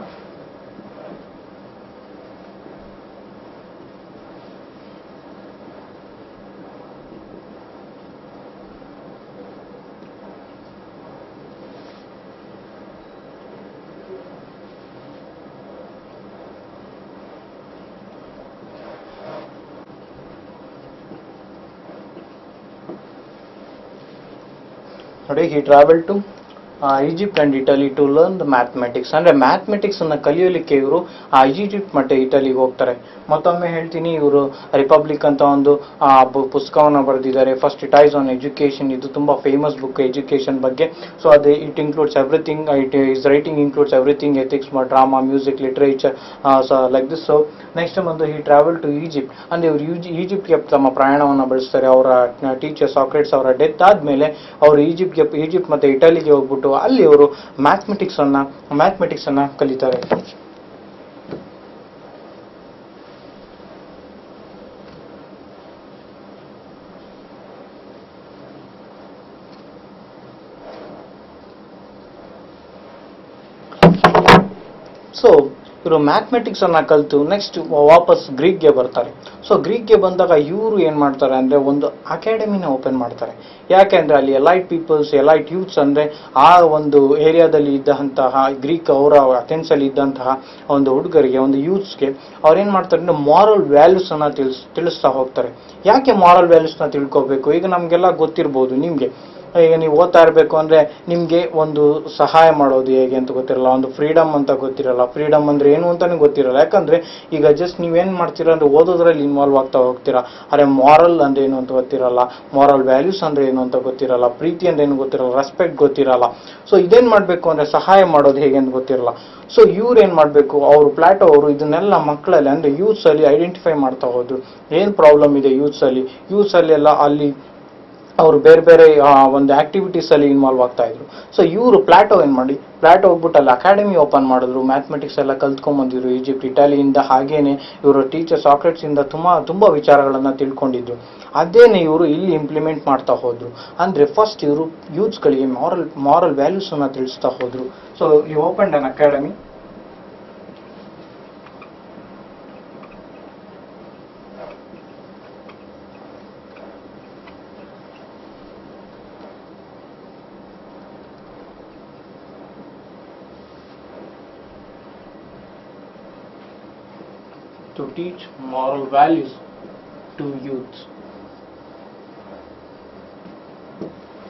ನೋಡಿ he travel to Egypt and Italy to learn the mathematics ಅಂದ್ರೆ ಮ್ಯಾಥಮೆಟಿಕ್ಸ್ ಅನ್ನ ಕಲಿಯಲಿಕ್ಕೆ ಇವರು ಆ ಈಜಿಪ್ಟ್ ಮತ್ತೆ ಇಟಲಿಗೆ ಹೋಗ್ತಾರೆ ಮತ್ತೊಮ್ಮೆ ಹೇಳ್ತೀನಿ ಇವರು ರಿಪಬ್ಲಿಕ್ ಅಂತ ಒಂದು ಆ, ಬು- ಪುಸ್ತಕವನ್ನ ಬರೆದಿದ್ದಾರೆ first it is on education ಇದು ತುಂಬಾ ಫೇಮಸ್ ಬುಕ್ ಎಜುಕೇಶನ್ ಬಗ್ಗೆ ಸೊ ಅದು it includes everything it is writing includes everything ethics drama music literature like this so next ಬಂದು ಹಿ ಟ್ರಾವೆಲ್ ಟು ಈಜಿಪ್ಟ್ ಅಂದ್ರೆ ಇವರು ಈಜಿಪ್ಟ್ಗೆ ತಮ್ಮ ಪ್ರಯಾಣವನ್ನ ಬೆಳೆಸ್ತಾರೆ ಅವರ ಟೀಚರ್ ಸಾಕ್ರೇಟ್ಸ್ ಅವರ ಡೆತ್ ಆದ್ಮೇಲೆ ಅವರು ಈಜಿಪ್ಟ್ಗೆ ಈಜಿಪ್ಟ್ ಮತ್ತೆ ಇಟಲಿಗೆ ಹೋಗ್ಬಿಟ್ಟು ಅಲ್ಲಿ ಅವರು ಮ್ಯಾಥಮೆಟಿಕ್ಸ್ ಅನ್ನ ಮ್ಯಾಥಮೆಟಿಕ್ಸ್ ಅನ್ನ ಕಲಿತಾರೆ ಸೊ ಇವರು ಮ್ಯಾಥಮೆಟಿಕ್ಸ್ ಅನ್ನ ಕಲಿತು ನೆಕ್ಸ್ಟ್ ವಾಪಸ್ ಗ್ರೀಕ್ಗೆ ಬರ್ತಾರೆ ಸೊ ಗ್ರೀಕ್ಗೆ ಬಂದಾಗ ಇವರು ಏನ್ ಮಾಡ್ತಾರೆ ಅಂದ್ರೆ ಒಂದು ಅಕಾಡೆಮಿನ ಓಪನ್ ಮಾಡ್ತಾರೆ ಯಾಕೆ ಅಂದ್ರೆ ಅಲ್ಲಿ ಎಲೈಟ್ ಪೀಪಲ್ಸ್ ಎಲೈಟ್ ಯೂತ್ಸ್ ಅಂದ್ರೆ ಆ ಒಂದು ಏರಿಯಾದಲ್ಲಿ ಇದ್ದಂತಹ ಗ್ರೀಕ್ ಅವರ ಅಥೆನ್ಸ್ ಅಲ್ಲಿ ಇದ್ದಂತಹ ಒಂದು ಹುಡುಗರಿಗೆ ಒಂದು ಯೂತ್ಸ್ಗೆ ಅವ್ರು ಏನ್ ಮಾಡ್ತಾರೆ ಅಂದ್ರೆ ಮಾರಲ್ ವ್ಯಾಲ್ಯೂಸ್ ಅನ್ನ ತಿಳಿಸ್ ತಿಳಿಸ್ತಾ ಹೋಗ್ತಾರೆ ಯಾಕೆ ಮಾರಲ್ ವ್ಯಾಲ್ಯೂಸ್ ನ ತಿಳ್ಕೊಬೇಕು ಈಗ ನಮ್ಗೆಲ್ಲ ಗೊತ್ತಿರ್ಬೋದು ನಿಮ್ಗೆ ಈಗ ನೀವು ಓದ್ತಾ ಇರಬೇಕು ಅಂದ್ರೆ ನಿಮ್ಗೆ ಒಂದು ಸಹಾಯ ಮಾಡೋದು ಹೇಗೆ ಅಂತ ಗೊತ್ತಿರಲ್ಲ ಒಂದು ಫ್ರೀಡಮ್ ಅಂತ ಗೊತ್ತಿರಲ್ಲ ಫ್ರೀಡಮ್ ಅಂದ್ರೆ ಏನು ಅಂತಾನೆ ಗೊತ್ತಿರಲ್ಲ ಯಾಕಂದ್ರೆ ಈಗ ಜಸ್ಟ್ ನೀವೇನ್ ಮಾಡ್ತೀರಾ ಅಂದ್ರೆ ಓದೋದ್ರಲ್ಲಿ ಇನ್ವಾಲ್ವ್ ಆಗ್ತಾ ಹೋಗ್ತೀರಾ ಅರೆ ಮಾರಲ್ ಅಂದ್ರೆ ಏನು ಅಂತ ಗೊತ್ತಿರಲ್ಲ ಮಾರಲ್ ವ್ಯಾಲ್ಯೂಸ್ ಅಂದ್ರೆ ಏನು ಅಂತ ಗೊತ್ತಿರಲ್ಲ ಪ್ರೀತಿ ಅಂದ್ರೆ ಏನು ಗೊತ್ತಿರಲ್ಲ ರೆಸ್ಪೆಕ್ಟ್ ಗೊತ್ತಿರಲ್ಲ ಸೊ ಇದೇನ್ ಮಾಡ್ಬೇಕು ಅಂದ್ರೆ ಸಹಾಯ ಮಾಡೋದು ಹೇಗೆ ಅಂತ ಗೊತ್ತಿರಲ್ಲ ಸೊ ಇವ್ರು ಏನ್ ಮಾಡ್ಬೇಕು ಅವರು ಪ್ಲಾಟೋ ಅವರು ಇದನ್ನೆಲ್ಲ ಮಕ್ಕಳಲ್ಲಿ ಅಂದ್ರೆ ಯೂತ್ಸ್ ಅಲ್ಲಿ ಐಡೆಂಟಿಫೈ ಮಾಡ್ತಾ ಹೋದ್ರು ಏನ್ ಪ್ರಾಬ್ಲಮ್ ಇದೆ ಯೂತ್ಸ್ ಅಲ್ಲಿ ಯೂತ್ಸ್ ಅಲ್ಲಿ ಎಲ್ಲ ಅಲ್ಲಿ ಅವರು ಬೇರೆ ಬೇರೆ ಆ, ಒಂದು ಆಕ್ಟಿವಿಟೀಸ್ ಅಲ್ಲಿ ಇನ್ವಾಲ್ವ್ ಆಗ್ತಾ ಇದ್ರು ಸೊ ಇವರು ಪ್ಲಾಟೋ ಏನ್ ಮಾಡಿ ಪ್ಲಾಟೋ ಹೋಗ್ಬಿಟ್ಟು ಅಲ್ಲಿ ಅಕಾಡೆಮಿ ಓಪನ್ ಮಾಡಿದ್ರು ಮ್ಯಾಥಮೆಟಿಕ್ಸ್ ಎಲ್ಲ ಕಲ್ತ್ಕೊಂಡ್ ಬಂದಿದ್ರು ಈಜಿಪ್ಟ್ ಇಟಾಲಿಯಿಂದ ಹಾಗೇನೆ ಇವರು ಟೀಚರ್ ಸಾಕ್ರೆಟ್ಸ್ ಇಂದ ತುಂಬಾ ತುಂಬಾ ವಿಚಾರಗಳನ್ನ ತಿಳ್ಕೊಂಡಿದ್ರು ಅದೇನೆ ಇವರು ಇಲ್ಲಿ ಇಂಪ್ಲಿಮೆಂಟ್ ಮಾಡ್ತಾ ಹೋದ್ರು ಅಂದ್ರೆ ಫಸ್ಟ್ ಇವರು ಯೂತ್ಸ್ ಗಳಿಗೆ ಮಾರಲ್ ಮಾರಲ್ ವ್ಯಾಲ್ಯೂಸ್ ಅನ್ನ ತಿಳಿಸ್ತಾ ಹೋದ್ರು ಸೊ ಈ open an academy to teach moral values to youth.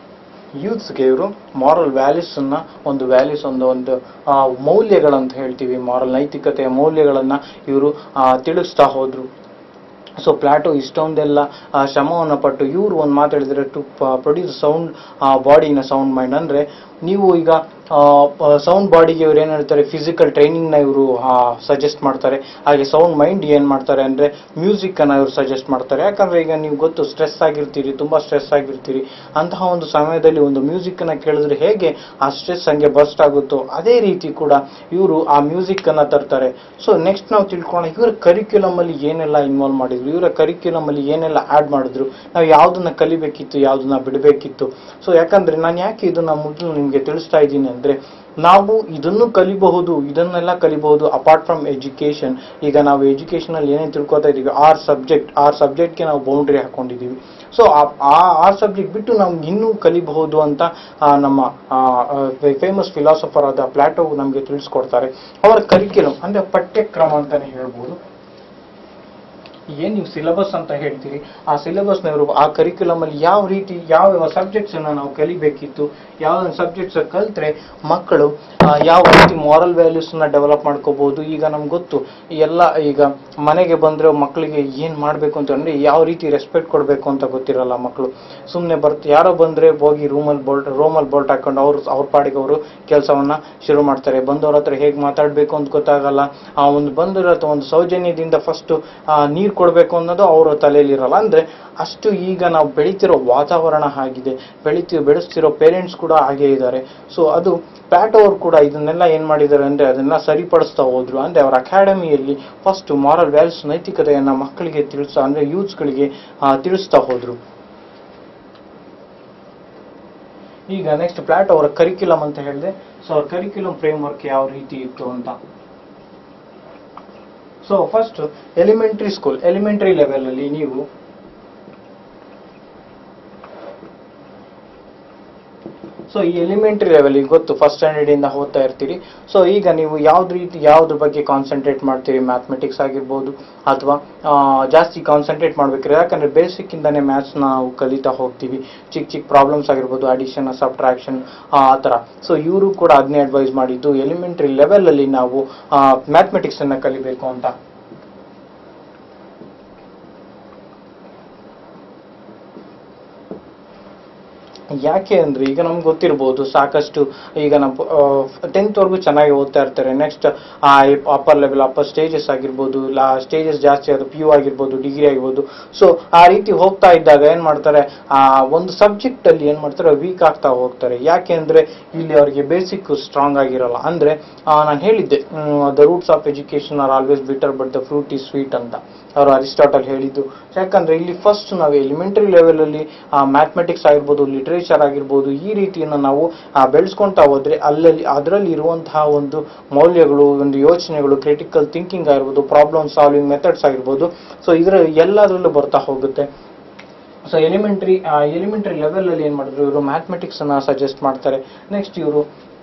ಯೂತ್ಸ್ಗೆ ಇವರು ಮಾರಲ್ ವ್ಯಾಲ್ಯೂಸನ್ನ ಒಂದು ವ್ಯಾಲ್ಯೂಸ್ ಒಂದು ಒಂದು ಆ, ಮೌಲ್ಯಗಳಂತ ಹೇಳ್ತೀವಿ ಮಾರಲ್ ನೈತಿಕತೆಯ ಮೌಲ್ಯಗಳನ್ನ ಇವರು ತಿಳಿಸ್ತಾ ಹೋದ್ರು ಸೊ ಪ್ಲಾಟೋ ಇಷ್ಟೊಂದೆಲ್ಲ ಆ, ಶ್ರಮವನ್ನು ಪಟ್ಟು ಇವರು ಒಂದು ಮಾತು ಹೇಳಿದ್ರೆ to produce sound body in sound mind ಅಂದ್ರೆ ನೀವು ಈಗ ಸೌಂಡ್ ಬಾಡಿಗೆ ಇವ್ರು ಏನು ಹೇಳ್ತಾರೆ ಫಿಸಿಕಲ್ ಟ್ರೈನಿಂಗ್ನ ಇವರು ಸಜೆಸ್ಟ್ ಮಾಡ್ತಾರೆ ಹಾಗೆ ಸೌಂಡ್ ಮೈಂಡ್ ಏನು ಮಾಡ್ತಾರೆ ಅಂದರೆ ಮ್ಯೂಸಿಕ್ಕನ್ನು ಇವರು ಸಜೆಸ್ಟ್ ಮಾಡ್ತಾರೆ ಯಾಕಂದರೆ ಈಗ ನೀವು ಗೊತ್ತು ಸ್ಟ್ರೆಸ್ ಆಗಿರ್ತೀರಿ ತುಂಬ ಸ್ಟ್ರೆಸ್ ಆಗಿರ್ತೀರಿ ಅಂತಹ ಒಂದು ಸಮಯದಲ್ಲಿ ಒಂದು ಮ್ಯೂಸಿಕ್ಕನ್ನು ಕೇಳಿದ್ರೆ ಹೇಗೆ ಆ ಸ್ಟ್ರೆಸ್ ಹಂಗೆ ಬರ್ಸ್ಟ್ ಆಗುತ್ತೋ ಅದೇ ರೀತಿ ಕೂಡ ಇವರು ಆ ಮ್ಯೂಸಿಕ್ಕನ್ನು ತರ್ತಾರೆ ಸೊ ನೆಕ್ಸ್ಟ್ ನಾವು ತಿಳ್ಕೊಳ್ಳೋಣ ಇವರ ಕರಿಕ್ಯುಲಮಲ್ಲಿ ಏನೆಲ್ಲ ಇನ್ವಾಲ್ವ್ ಮಾಡಿದ್ರು ಇವರ ಕರಿಕ್ಯುಲಮಲ್ಲಿ ಏನೆಲ್ಲ ಆ್ಯಡ್ ಮಾಡಿದ್ರು ನಾವು ಯಾವುದನ್ನ ಕಲಿಬೇಕಿತ್ತು ಯಾವುದನ್ನ ಬಿಡಬೇಕಿತ್ತು ಸೊ ಯಾಕಂದ್ರೆ ನಾನು ಯಾಕೆ ಇದನ್ನ ಮೊದಲು ನಿಮಗೆ ತಿಳಿಸ್ತಾ ಇದ್ದೀನಿ ಅಂದ್ರೆ ನಾವು ಇದನ್ನು ಕಲಿಬಹುದು ಇದನ್ನೆಲ್ಲ ಕಲಿಬಹುದು ಅಪಾರ್ಟ್ ಫ್ರಮ್ ಎಜುಕೇಶನ್ ಈಗ ನಾವು ಎಜುಕೇಶನ್ ಅಲ್ಲಿ ಏನೇನು ತಿಳ್ಕೊತಾ ಇದೀವಿ ಆರ್ ಸಬ್ಜೆಕ್ಟ್ ಆರ್ ಸಬ್ಜೆಕ್ಟ್ಗೆ ನಾವು ಬೌಂಡ್ರಿ ಹಾಕೊಂಡಿದ್ದೀವಿ ಸೊ ಆ ಆರ್ ಸಬ್ಜೆಕ್ಟ್ ಬಿಟ್ಟು ನಾವು ಇನ್ನೂ ಕಲಿಬಹುದು ಅಂತ ಆ, ನಮ್ಮ ಫೇಮಸ್ ಫಿಲಾಸಫರ್ ಆದ ಪ್ಲಾಟೋ ನಮಗೆ ತಿಳಿಸ್ಕೊಡ್ತಾರೆ ಅವರ ಕರಿಕ್ಯುಲಮ್ ಅಂದ್ರೆ ಪಠ್ಯಕ್ರಮ ಅಂತಾನೆ ಹೇಳ್ಬೋದು ಏನ್ ನೀವು ಸಿಲೆಬಸ್ ಅಂತ ಹೇಳ್ತೀರಿ ಆ ಸಿಲೆಬಸ್ ನವರು ಆ ಕರಿಕ್ಯುಲಮ್ ಅಲ್ಲಿ ಯಾವ ರೀತಿ ಯಾವ ಸಬ್ಜೆಕ್ಟ್ಸ್ ಅನ್ನ ನಾವು ಕಲಿಬೇಕಿತ್ತು ಯಾವ ಸಬ್ಜೆಕ್ಟ್ಸ್ ಕಲ್ತ್ರೆ ಮಕ್ಕಳು ಆ, ಯಾವ ರೀತಿ ಮಾರಲ್ ವ್ಯಾಲ್ಯೂಸ್ ನ ಡೆವಲಪ್ ಮಾಡ್ಕೋಬಹುದು ಈಗ ನಮ್ಗೆ ಗೊತ್ತು ಎಲ್ಲ ಈಗ ಮನೆಗೆ ಬಂದ್ರೆ ಮಕ್ಕಳಿಗೆ ಏನ್ ಮಾಡ್ಬೇಕು ಅಂತ ಅಂದ್ರೆ ಯಾವ ರೀತಿ ರೆಸ್ಪೆಕ್ಟ್ ಕೊಡ್ಬೇಕು ಅಂತ ಗೊತ್ತಿರಲ್ಲ ಮಕ್ಕಳು ಸುಮ್ಮನೆ ಬರ್ತ ಯಾರೋ ಬಂದ್ರೆ ಹೋಗಿ ರೂಮಲ್ಲಿ ಬೋಲ್ಟ್ ರೂಮಲ್ಲಿ ಬೋಲ್ಟ್ ಹಾಕೊಂಡು ಅವ್ರು ಅವ್ರ ಪಾಡಿಗೆ ಅವರು ಕೆಲಸವನ್ನ ಶುರು ಮಾಡ್ತಾರೆ ಬಂದವ್ರ ಹತ್ರ ಹೇಗೆ ಮಾತಾಡ್ಬೇಕು ಅಂತ ಗೊತ್ತಾಗಲ್ಲ ಆ ಒಂದು ಬಂದಿರೋ ಒಂದು ಸೌಜನ್ಯದಿಂದ ಫಸ್ಟ್ ನೀರು ಕೊಡಬೇಕು ಅನ್ನೋದು ಅವರ ತಲೆಯಲ್ಲಿ ಇರಲ್ಲ ಅಂದ್ರೆ ಅಷ್ಟು ಈಗ ನಾವು ಬೆಳಿತಿರೋ ವಾತಾವರಣ ಆಗಿದೆ ಬೆಳಿತಿ ಬೆಳೆಸ್ತಿರೋ ಪೇರೆಂಟ್ಸ್ ಕೂಡ ಹಾಗೆ ಇದ್ದಾರೆ ಸೊ ಅದು ಪ್ಯಾಟ್ ಅವರು ಕೂಡ ಇದನ್ನೆಲ್ಲ ಏನ್ ಮಾಡಿದ್ದಾರೆ ಅಂದ್ರೆ ಅದನ್ನ ಸರಿಪಡಿಸ್ತಾ ಹೋದ್ರು ಅಂದ್ರೆ ಅವರ ಅಕಾಡೆಮಿಯಲ್ಲಿ ಫಸ್ಟ್ ಮಾರಲ್ ವ್ಯಾಲ್ಯೂಸ್ ನೈತಿಕತೆಯನ್ನ ಮಕ್ಕಳಿಗೆ ತಿಳಿಸ್ತಾ ಅಂದ್ರೆ ಯೂತ್ಸ್ಗಳಿಗೆ ತಿಳಿಸ್ತಾ ಹೋದ್ರು ಈಗ ನೆಕ್ಸ್ಟ್ ಪ್ಲಾಟ್ ಅವರ ಕರಿಕ್ಯುಲಮ್ ಅಂತ ಹೇಳಿದೆ ಸೊ ಅವ್ರ ಕರಿಕ್ಯುಲಮ್ ಫ್ರೇಮ್ ವರ್ಕ್ ಯಾವ ರೀತಿ ಇತ್ತು ಅಂತ so first elementary school elementary level ಅಲ್ಲಿ ನೀವು ಸೊ ಈ ಎಲಿಮೆಂಟ್ರಿ ಲೆವೆಲ್ ಈಗ ಗೊತ್ತು ಫಸ್ಟ್ ಸ್ಟ್ಯಾಂಡರ್ಡ್ ಇಂದ ಓದ್ತಾ ಇರ್ತೀರಿ ಸೊ ಈಗ ನೀವು ಯಾವ್ದು ರೀತಿ ಯಾವ್ದ್ರ ಬಗ್ಗೆ ಕಾನ್ಸಂಟ್ರೇಟ್ ಮಾಡ್ತೀರಿ ಮ್ಯಾಥಮೆಟಿಕ್ಸ್ ಆಗಿರ್ಬೋದು ಅಥವಾ ಆ, ಜಾಸ್ತಿ ಕಾನ್ಸಂಟ್ರೇಟ್ ಮಾಡ್ಬೇಕ್ರಿ ಯಾಕಂದ್ರೆ ಬೇಸಿಕ್ ಇಂದಾನೆ ಮ್ಯಾಥ್ಸ್ ನಾವು ಕಲಿತಾ ಹೋಗ್ತೀವಿ ಚಿಕ್ಕ ಚಿಕ್ಕ ಪ್ರಾಬ್ಲಮ್ಸ್ ಆಗಿರ್ಬೋದು ಅಡಿಷನ್ ಸಬ್ಟ್ರಾಕ್ಷನ್ ಆ ಥರ ಸೊ ಇವರು ಕೂಡ ಅದನ್ನೇ ಅಡ್ವೈಸ್ ಮಾಡಿದ್ದು ಎಲಿಮೆಂಟ್ರಿ ಲೆವೆಲ್ ಅಲ್ಲಿ ನಾವು ಮ್ಯಾಥಮೆಟಿಕ್ಸ್ ಅನ್ನ ಕಲಿಬೇಕು ಅಂತ ಯಾಕೆ ಅಂದ್ರೆ ಈಗ ನಮ್ಗೆ ಗೊತ್ತಿರ್ಬೋದು ಸಾಕಷ್ಟು ಈಗ ನಮ್ಮ ಟೆಂತ್ ವರೆಗೂ ಚೆನ್ನಾಗಿ ಓದ್ತಾ ಇರ್ತಾರೆ ನೆಕ್ಸ್ಟ್ ಆ ಅಪ್ಪರ್ ಲೆವೆಲ್ ಅಪ್ಪರ್ ಸ್ಟೇಜಸ್ ಆಗಿರ್ಬೋದು ಲಾ ಸ್ಟೇಜಸ್ ಜಾಸ್ತಿ ಅದು ಪಿ ಯು ಆಗಿರ್ಬೋದು ಡಿಗ್ರಿ ಆಗಿರ್ಬೋದು ಸೊ ಆ ರೀತಿ ಹೋಗ್ತಾ ಇದ್ದಾಗ ಏನ್ ಮಾಡ್ತಾರೆ ಆ ಒಂದು ಸಬ್ಜೆಕ್ಟ್ ಅಲ್ಲಿ ಏನ್ ಮಾಡ್ತಾರೆ ವೀಕ್ ಆಗ್ತಾ ಹೋಗ್ತಾರೆ ಯಾಕೆ ಅಂದ್ರೆ ಇಲ್ಲಿ ಅವರಿಗೆ ಬೇಸಿಕ್ ಸ್ಟ್ರಾಂಗ್ ಆಗಿರಲ್ಲ ಅಂದ್ರೆ ನಾನು ಹೇಳಿದ್ದೆ the roots of education are always bitter but the fruit is sweet ಅಂತ ಅವರು ಅರಿಸ್ಟಾಟಲ್ ಹೇಳಿದ್ದು ಯಾಕಂದ್ರೆ ಇಲ್ಲಿ ಫಸ್ಟ್ ನಾವು ಎಲಿಮೆಂಟರಿ ಲೆವೆಲ್ ಅಲ್ಲಿ ಮ್ಯಾಥಮೆಟಿಕ್ಸ್ ಆಗಿರ್ಬೋದು ಲಿಟರೇಚರ್ ಆಗಿರ್ಬೋದು ಈ ರೀತಿಯನ್ನು ನಾವು ಆ, ಬೆಳೆಸ್ಕೊಂತಾ ಹೋದ್ರೆ ಅಲ್ಲಲ್ಲಿ ಅದರಲ್ಲಿ ಇರುವಂತಹ ಒಂದು ಮೌಲ್ಯಗಳು ಒಂದು ಯೋಚನೆಗಳು ಕ್ರಿಟಿಕಲ್ ಥಿಂಕಿಂಗ್ ಆಗಿರ್ಬೋದು ಪ್ರಾಬ್ಲಮ್ ಸಾಲ್ವಿಂಗ್ ಮೆಥಡ್ಸ್ ಆಗಿರ್ಬೋದು ಸೊ ಇದರ ಎಲ್ಲದರಲ್ಲೂ ಬರ್ತಾ ಹೋಗುತ್ತೆ ಸೊ ಎಲಿಮೆಂಟ್ರಿ ಎಲಿಮೆಂಟ್ರಿ ಲೆವೆಲ್ ಅಲ್ಲಿ ಏನ್ ಮಾಡಿದ್ರು ಇವರು ಮ್ಯಾಥಮೆಟಿಕ್ಸ್ ಅನ್ನ ಸಜೆಸ್ಟ್ ಮಾಡ್ತಾರೆ ನೆಕ್ಸ್ಟ್ ಇವರು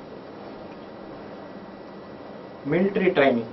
ಮಿಲಿಟರಿ ಟ್ರೈನಿಂಗ್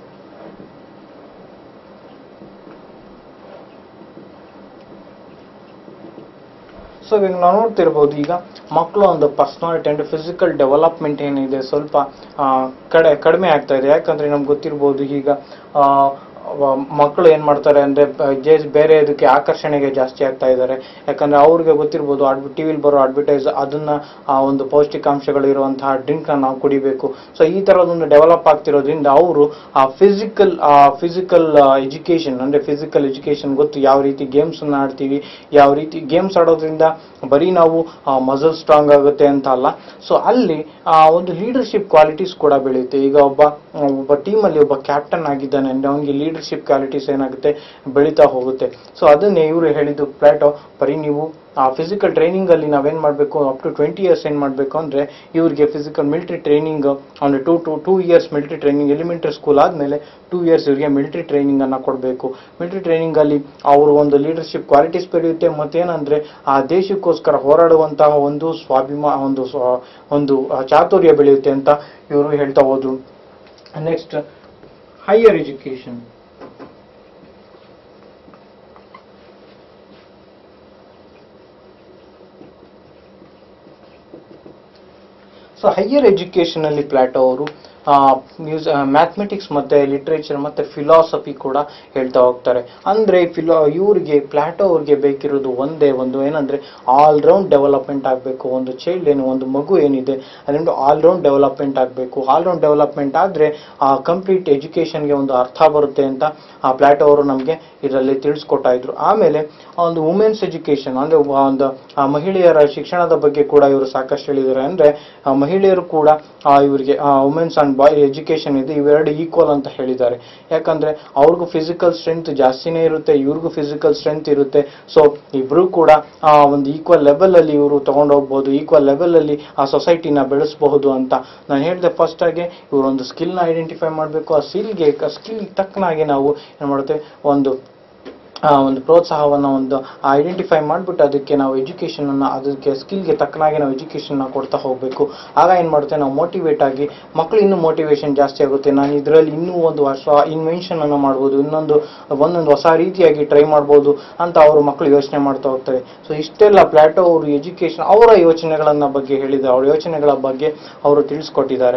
ಸೊ ಇವಾಗ ನಾವು ನೋಡ್ತಿರ್ಬೋದು ಈಗ ಮಕ್ಕಳು ಒಂದು ಪರ್ಸನಾಲಿಟಿ ಅಂಡ್ ಫಿಸಿಕಲ್ ಡೆವಲಪ್ಮೆಂಟ್ ಏನಿದೆ ಸ್ವಲ್ಪ ಆ, ಕಡೆ ಕಡಿಮೆ ಆಗ್ತಾ ಇದೆ ಯಾಕಂದ್ರೆ ನಮ್ಗೆ ಗೊತ್ತಿರ್ಬೋದು ಈಗ ಆ, ವ- ಮಕ್ಕಳು ಏನ್ ಮಾಡ್ತಾರೆ ಅಂದ್ರೆ ಬ- ಜೇ- ಬೇರೆ ಇದಕ್ಕೆ ಆಕರ್ಷಣೆಗೆ ಜಾಸ್ತಿ ಆಗ್ತಾ ಇದ್ದಾರೆ ಯಾಕಂದ್ರೆ ಅವ್ರಿಗೆ ಗೊತ್ತಿರ್ಬೋದು ಅಡ್ವ ಟಿವಿಲಿ ಬರೋ ಅಡ್ವರ್ಟೈಸ್ ಅದನ್ನ ಆ ಒಂದು ಪೌಷ್ಟಿಕಾಂಶಗಳು ಇರುವಂತಹ ಡ್ರಿಂಕ್ ನಾವು ಕುಡಿಬೇಕು ಸೊ ಈ ತರದೊಂದು ಡೆವಲಪ್ ಆಗ್ತಿರೋದ್ರಿಂದ ಅವರು ಆ ಫಿಸಿಕಲ್ ಫಿಸಿಕಲ್ ಎಜುಕೇಶನ್ ಅಂದ್ರೆ ಫಿಸಿಕಲ್ ಎಜುಕೇಶನ್ ಗೊತ್ತು ಯಾವ ರೀತಿ ಗೇಮ್ಸ್ ಅನ್ನ ಆಡ್ತೀವಿ ಯಾವ ರೀತಿ ಗೇಮ್ಸ್ ಆಡೋದ್ರಿಂದ ಬರೀ ನಾವು ಮಸಲ್ ಸ್ಟ್ರಾಂಗ್ ಆಗುತ್ತೆ ಅಂತ ಅಲ್ಲ ಸೊ ಅಲ್ಲಿ ಆ, ಒಂದು ಲೀಡರ್ಶಿಪ್ ಕ್ವಾಲಿಟೀಸ್ ಕೂಡ ಬೆಳೆಯುತ್ತೆ ಈಗ ಒಬ್ಬ ಒಬ್ಬ ಟೀಮಲ್ಲಿ ಒಬ್ಬ ಕ್ಯಾಪ್ಟನ್ ಆಗಿದ್ದಾನೆ ಅಂದ್ರೆ ಅವನಿಗೆ ಲೀಡರ್ಶಿಪ್ ಕ್ವಾಲಿಟೀಸ್ ಏನಾಗುತ್ತೆ ಬೆಳೀತಾ ಹೋಗುತ್ತೆ ಸೊ ಅದನ್ನೇ ಇವರು ಹೇಳಿದ್ದು ಪ್ಲಾಟೋ ಬರೀ ನೀವು ಆ ಫಿಸಿಕಲ್ ಟ್ರೈನಿಂಗ್ ಅಲ್ಲಿ ನಾವೇನ್ ಮಾಡಬೇಕು ಅಪ್ ಟು ಟ್ವೆಂಟಿ ಇಯರ್ಸ್ ಏನ್ ಮಾಡಬೇಕು ಅಂದ್ರೆ ಇವ್ರಿಗೆ ಫಿಸಿಕಲ್ ಮಿಲಿಟರಿ ಟ್ರೈನಿಂಗ್ ಅಂದ್ರೆ two to two years military training elementary school ಆದ್ಮೇಲೆ ಟೂ ಇಯರ್ಸ್ ಇವರಿಗೆ ಮಿಲಿಟರಿ ಟ್ರೈನಿಂಗ್ ಅನ್ನ ಕೊಡಬೇಕು ಮಿಲಿಟರಿ ಟ್ರೈನಿಂಗ್ ಅಲ್ಲಿ ಅವರು ಒಂದು ಲೀಡರ್ಶಿಪ್ ಕ್ವಾಲಿಟೀಸ್ ಬೆಳೆಯುತ್ತೆ ಮತ್ತೇನಂದ್ರೆ ಆ ದೇಶಕ್ಕೋಸ್ಕರ ಹೋರಾಡುವಂತಹ ಒಂದು ಸ್ವಾಭಿಮಾ ಒಂದು ಸ್ವ- ಒಂದು ಆ, ಚಾತುರ್ಯ ಬೆಳೆಯುತ್ತೆ ಅಂತ ಇವರು ಹೇಳ್ತಾ ಹೋದ್ರು next higher education so higher ಎಜುಕೇಷನಲ್ಲಿ ಪ್ಲಾಟೋ ಅವರು ಮ್ಯೂಸ್ ಮ್ಯಾಥಮೆಟಿಕ್ಸ್ ಮತ್ತು ಲಿಟ್ರೇಚರ್ ಮತ್ತು ಫಿಲಾಸಫಿ ಕೂಡ ಹೇಳ್ತಾ ಹೋಗ್ತಾರೆ ಅಂದರೆ ಫಿಲೋ ಇವ್ರಿಗೆ ಪ್ಲಾಟೋ ಅವ್ರಿಗೆ ಬೇಕಿರೋದು ಒಂದೇ ಒಂದು ಏನಂದರೆ ಆಲ್ರೌಂಡ್ ಡೆವಲಪ್ಮೆಂಟ್ ಆಗಬೇಕು ಒಂದು ಚೈಲ್ಡ್ ಏನು ಒಂದು ಮಗು ಏನಿದೆ ಅದರಿಂದ ಆಲ್ರೌಂಡ್ ಡೆವಲಪ್ಮೆಂಟ್ ಆಗಬೇಕು ಆಲ್ರೌಂಡ್ ಡೆವಲಪ್ಮೆಂಟ್ ಆದರೆ ಆ ಕಂಪ್ಲೀಟ್ ಎಜುಕೇಷನ್ಗೆ ಒಂದು ಅರ್ಥ ಬರುತ್ತೆ ಅಂತ ಆ ಪ್ಲಾಟೋ ಅವರು ನಮಗೆ ಇದರಲ್ಲಿ ತಿಳಿಸ್ಕೊಡ್ತಾ ಇದ್ರು ಆಮೇಲೆ ಒಂದು ವುಮೆನ್ಸ್ ಎಜುಕೇಷನ್ ಅಂದರೆ ಒಂದು ಆ ಮಹಿಳೆಯರ ಶಿಕ್ಷಣದ ಬಗ್ಗೆ ಕೂಡ ಇವರು ಸಾಕಷ್ಟು ಹೇಳಿದ್ದಾರೆ ಅಂದರೆ ಮಹಿಳೆಯರು ಕೂಡ ಆ, ಇವರಿಗೆ ವುಮೆನ್ಸ್ ಅಂಡ್ ಬಾಯ್ ಎಜುಕೇಷನ್ ಇದೆ ಇವೆರಡು ಈಕ್ವಲ್ ಅಂತ ಹೇಳಿದ್ದಾರೆ ಯಾಕಂದ್ರೆ ಅವ್ರಿಗೂ ಫಿಸಿಕಲ್ ಸ್ಟ್ರೆಂತ್ ಜಾಸ್ತಿನೇ ಇರುತ್ತೆ ಇವ್ರಿಗೂ ಫಿಸಿಕಲ್ ಸ್ಟ್ರೆಂತ್ ಇರುತ್ತೆ ಸೊ ಇಬ್ರು ಕೂಡ ಆ, ಒಂದು ಈಕ್ವಲ್ ಲೆವೆಲ್ ಅಲ್ಲಿ ಇವರು ತಗೊಂಡು ಹೋಗ್ಬೋದು ಈಕ್ವಲ್ ಲೆವೆಲ್ ಅಲ್ಲಿ ಆ ಸೊಸೈಟಿನ ಬೆಳೆಸಬಹುದು ಅಂತ ನಾನು ಹೇಳಿದೆ ಫಸ್ಟ್ ಆಗಿ ಇವರು ಒಂದು ಸ್ಕಿಲ್ನ ಐಡೆಂಟಿಫೈ ಮಾಡಬೇಕು ಆ ಸ್ಕಿಲ್ಗೆ ಸ್ಕಿಲ್ ತಕ್ಕನಾಗಿ ನಾವು ಏನು ಮಾಡುತ್ತೇವೆ ಒಂದು ಆ, ಒಂದು ಪ್ರೋತ್ಸಾಹವನ್ನು ಒಂದು ಐಡೆಂಟಿಫೈ ಮಾಡಿಬಿಟ್ಟು ಅದಕ್ಕೆ ನಾವು ಎಜುಕೇಷನ್ ಅನ್ನ ಅದಕ್ಕೆ ಸ್ಕಿಲ್ಗೆ ತಕ್ಕನಾಗಿ ನಾವು ಎಜುಕೇಷನ್ನ ಕೊಡ್ತಾ ಹೋಗಬೇಕು ಆಗ ಏನು ಮಾಡುತ್ತೆ ನಾವು ಮೋಟಿವೇಟ್ ಆಗಿ ಮಕ್ಕಳು ಇನ್ನೂ ಮೋಟಿವೇಶನ್ ಜಾಸ್ತಿ ಆಗುತ್ತೆ ನಾನು ಇದರಲ್ಲಿ ಇನ್ನೂ ಒಂದು ಹೊಸ ಇನ್ವೆನ್ಷನ್ ಅನ್ನು ಮಾಡ್ಬೋದು ಇನ್ನೊಂದು ಒಂದೊಂದು ಹೊಸ ರೀತಿಯಾಗಿ ಟ್ರೈ ಮಾಡ್ಬೋದು ಅಂತ ಅವರು ಮಕ್ಕಳು ಯೋಚನೆ ಮಾಡ್ತಾ ಹೋಗ್ತಾರೆ ಸೊ ಇಷ್ಟೆಲ್ಲ ಪ್ಲಾಟೋ ಅವರು ಎಜುಕೇಶನ್ ಅವರ ಯೋಚನೆಗಳನ್ನ ಬಗ್ಗೆ ಹೇಳಿದ್ದಾರೆ ಅವರ ಯೋಚನೆಗಳ ಬಗ್ಗೆ ಅವರು ತಿಳಿಸ್ಕೊಟ್ಟಿದ್ದಾರೆ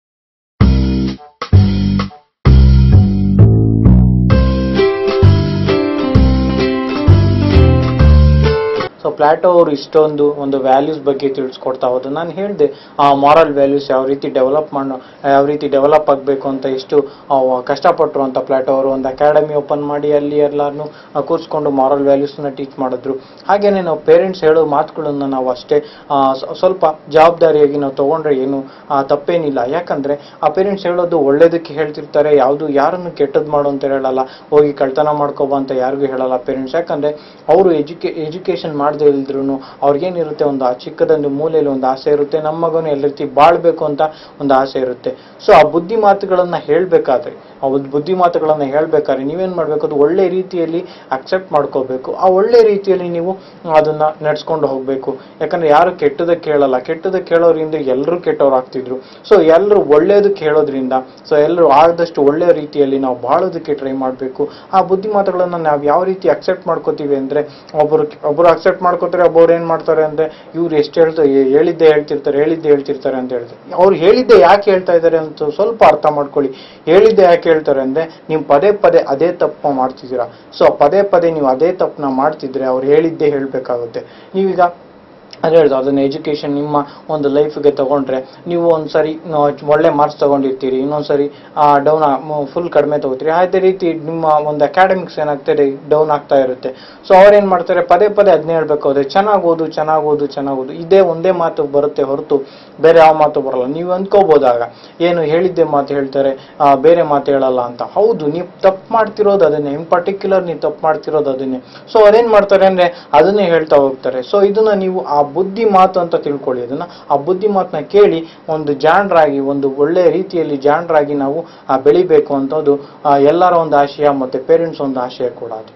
ಸೊ ಪ್ಲಾಟೋ ಅವರು ಇಷ್ಟೊಂದು ಒಂದು ವ್ಯಾಲ್ಯೂಸ್ ಬಗ್ಗೆ ತಿಳಿಸ್ಕೊಡ್ತಾ ಹೋದ್ರು ನಾನು ಹೇಳಿದೆ ಆ ಮಾರಲ್ ವ್ಯಾಲ್ಯೂಸ್ ಯಾವ ರೀತಿ ಡೆವಲಪ್ ಮಾಡೋ ಯಾವ ರೀತಿ ಡೆವಲಪ್ ಆಗಬೇಕು ಅಂತ ಎಷ್ಟು ಆ, ಕಷ್ಟಪಟ್ಟರು ಅಂತ ಪ್ಲಾಟೋ ಅವರು ಒಂದು ಅಕಾಡೆಮಿ ಓಪನ್ ಮಾಡಿ ಅಲ್ಲಿ ಎಲ್ಲರನ್ನು ಕೂರಿಸ್ಕೊಂಡು ಮಾರಲ್ ವ್ಯಾಲ್ಯೂಸ್ನ ಟೀಚ್ ಮಾಡಿದ್ರು ಹಾಗೇನೆ ನಾವು ಪೇರೆಂಟ್ಸ್ ಹೇಳೋ ಮಾತುಗಳನ್ನು ನಾವು ಅಷ್ಟೇ ಆ, ಸ್ವ- ಸ್ವಲ್ಪ ಜವಾಬ್ದಾರಿಯಾಗಿ ನಾವು ತಗೊಂಡ್ರೆ ಏನು ಆ, ತಪ್ಪೇನಿಲ್ಲ ಯಾಕಂದ್ರೆ ಆ ಪೇರೆಂಟ್ಸ್ ಹೇಳೋದು ಒಳ್ಳೇದಕ್ಕೆ ಹೇಳ್ತಿರ್ತಾರೆ ಯಾವುದು ಯಾರನ್ನು ಕೆಟ್ಟದ್ದು ಮಾಡು ಅಂತ ಹೇಳಲ್ಲ ಹೋಗಿ ಕಳ್ತನ ಮಾಡ್ಕೋಬಾ ಅಂತ ಯಾರಿಗೂ ಹೇಳಲ್ಲ ಪೇರೆಂಟ್ಸ್ ಯಾಕಂದ್ರೆ ಅವರು ಎಜುಕೇ ಎಜುಕೇಶನ್ ಮಾಡದೇ ಇಲ್ದ್ರು ಅವ್ರಿಗೇನಿರುತ್ತೆ ಒಂದು ಆ ಚಿಕ್ಕದೊಂದು ಮೂಲೆಯಲ್ಲಿ ಒಂದು ಆಸೆ ಇರುತ್ತೆ ನಮ್ಮ ಮಗನು ಎಲ್ಲ ರೀತಿ ಬಾಳ್ಬೇಕು ಅಂತ ಒಂದು ಆಸೆ ಇರುತ್ತೆ ಸೊ ಆ ಬುದ್ಧಿ ಮಾತುಗಳನ್ನ ಹೇಳ್ಬೇಕಾದ್ರೆ ಆ ಒಂದು ಬುದ್ಧಿ ಮಾತುಗಳನ್ನ ಹೇಳ್ಬೇಕಾದ್ರೆ ನೀವೇನ್ ಮಾಡ್ಬೇಕು ಅದು ಒಳ್ಳೆ ರೀತಿಯಲ್ಲಿ ಅಕ್ಸೆಪ್ಟ್ ಮಾಡ್ಕೋಬೇಕು ಆ ಒಳ್ಳೆ ರೀತಿಯಲ್ಲಿ ನೀವು ಅದನ್ನ ನಡ್ಸ್ಕೊಂಡು ಹೋಗ್ಬೇಕು ಯಾಕಂದ್ರೆ ಯಾರು ಕೆಟ್ಟದಕ್ಕೆ ಕೇಳಲ್ಲ ಕೆಟ್ಟದಕ್ಕೆ ಕೇಳೋದ್ರಿಂದ ಎಲ್ಲರೂ ಕೆಟ್ಟವ್ರು ಆಗ್ತಿದ್ರು ಸೊ ಎಲ್ಲರೂ ಒಳ್ಳೇದಕ್ಕೆ ಹೇಳೋದ್ರಿಂದ ಸೊ ಎಲ್ಲರೂ ಆದಷ್ಟು ಒಳ್ಳೆ ರೀತಿಯಲ್ಲಿ ನಾವು ಬಾಳೋದಕ್ಕೆ ಟ್ರೈ ಮಾಡಬೇಕು ಆ ಬುದ್ಧಿ ಮಾತುಗಳನ್ನ ನಾವು ಯಾವ ರೀತಿ ಅಕ್ಸೆಪ್ಟ್ ಮಾಡ್ಕೋತೀವಿ ಅಂದ್ರೆ ಒಬ್ಬರು ಒಬ್ಬರು ಅಕ್ಸೆಪ್ಟ್ ಮಾಡ್ಕೋತಾರೆ ಒಬ್ಬರು ಏನ್ ಮಾಡ್ತಾರೆ ಅಂದ್ರೆ ಇವ್ರು ಎಷ್ಟು ಹೇಳ್ತಾರೆ ಹೇಳಿದ್ದೆ ಹೇಳ್ತಿರ್ತಾರೆ ಹೇಳಿದ್ದೆ ಹೇಳ್ತಿರ್ತಾರೆ ಅಂತ ಹೇಳ್ತಾರೆ ಅವ್ರು ಹೇಳಿದ್ದೆ ಯಾಕೆ ಹೇಳ್ತಾ ಇದ್ದಾರೆ ಅಂತ ಸ್ವಲ್ಪ ಅರ್ಥ ಮಾಡ್ಕೊಳ್ಳಿ ಹೇಳಿದ್ದೆ ಯಾಕೆ ಹೇಳ್ತಾರೆ ಅಂದ್ರೆ ನೀವು ಪದೇ ಪದೇ ಅದೇ ತಪ್ಪು ಮಾಡ್ತಿದ್ದೀರಾ ಸೊ ಪದೇ ಪದೇ ನೀವು ಅದೇ ತಪ್ಪನ್ನ ಮಾಡ್ತಿದ್ರೆ ಅವ್ರು ಹೇಳಿದ್ದೇ ಹೇಳ್ಬೇಕಾಗುತ್ತೆ ನೀವೀಗ ಅದೇ ಹೇಳ್ದು ಅದನ್ನ ಎಜುಕೇಶನ್ ನಿಮ್ಮ ಒಂದು ಲೈಫ್ಗೆ ತಗೊಂಡ್ರೆ ನೀವು ಒಂದ್ಸರಿ ಆ, ಒಳ್ಳೆ ಮಾರ್ಕ್ಸ್ ತಗೊಂಡಿರ್ತೀರಿ ಇನ್ನೊಂದ್ಸರಿ ಡೌನ್ ಫುಲ್ ಕಡಿಮೆ ತಗೋತೀರಿ ಅದೇ ರೀತಿ ನಿಮ್ಮ ಒಂದು ಅಕಾಡೆಮಿಕ್ಸ್ ಏನಾಗ್ತದೆ ಡೌನ್ ಆಗ್ತಾ ಇರುತ್ತೆ ಸೊ ಅವ್ರೇನ್ ಮಾಡ್ತಾರೆ ಪದೇ ಪದೇ ಅದನ್ನೇ ಹೇಳ್ಬೇಕು ಹೋದ್ರೆ ಚೆನ್ನಾಗಿ ಓದು ಚೆನ್ನಾಗಿ ಓದು ಚೆನ್ನಾಗಿ ಓದು ಇದೇ ಒಂದೇ ಮಾತು ಬರುತ್ತೆ ಹೊರತು ಬೇರೆ ಯಾವ ಮಾತು ಬರಲ್ಲ ನೀವು ಅಂದ್ಕೋಬೋದಾಗ ಏನು ಹೇಳಿದ್ದೆ ಮಾತು ಹೇಳ್ತಾರೆ ಆ, ಬೇರೆ ಮಾತು ಹೇಳಲ್ಲ ಅಂತ ಹೌದು ನೀವು ತಪ್ಪು ಮಾಡ್ತಿರೋದು ಅದನ್ನೇ ಇನ್ ಪರ್ಟಿಕ್ಯುಲರ್ ನೀವು ತಪ್ಪು ಮಾಡ್ತಿರೋದು ಅದನ್ನೇ ಸೊ ಅದೇನ್ ಮಾಡ್ತಾರೆ ಅಂದ್ರೆ ಅದನ್ನೇ ಹೇಳ್ತಾ ಹೋಗ್ತಾರೆ ಸೊ ಇದನ್ನ ನೀವು ಆ ಬುದ್ಧಿ ಮಾತು ಅಂತ ತಿಳ್ಕೊಳ್ಳಿ ಅದನ್ನ ಆ ಬುದ್ಧಿ ಮಾತನ್ನ ಕೇಳಿ ಒಂದು ಜಾಣರಾಗಿ ಒಂದು ಒಳ್ಳೆಯ ರೀತಿಯಲ್ಲಿ ಜಾಣರಾಗಿ ನಾವು ಆ, ಬೆಳಿಬೇಕು ಅಂತದ್ದು ಆ, ಎಲ್ಲರ ಒಂದು ಆಶಯ ಮತ್ತೆ ಪೇರೆಂಟ್ಸ್ ಒಂದು ಆಶಯ ಕೂಡ ಅದು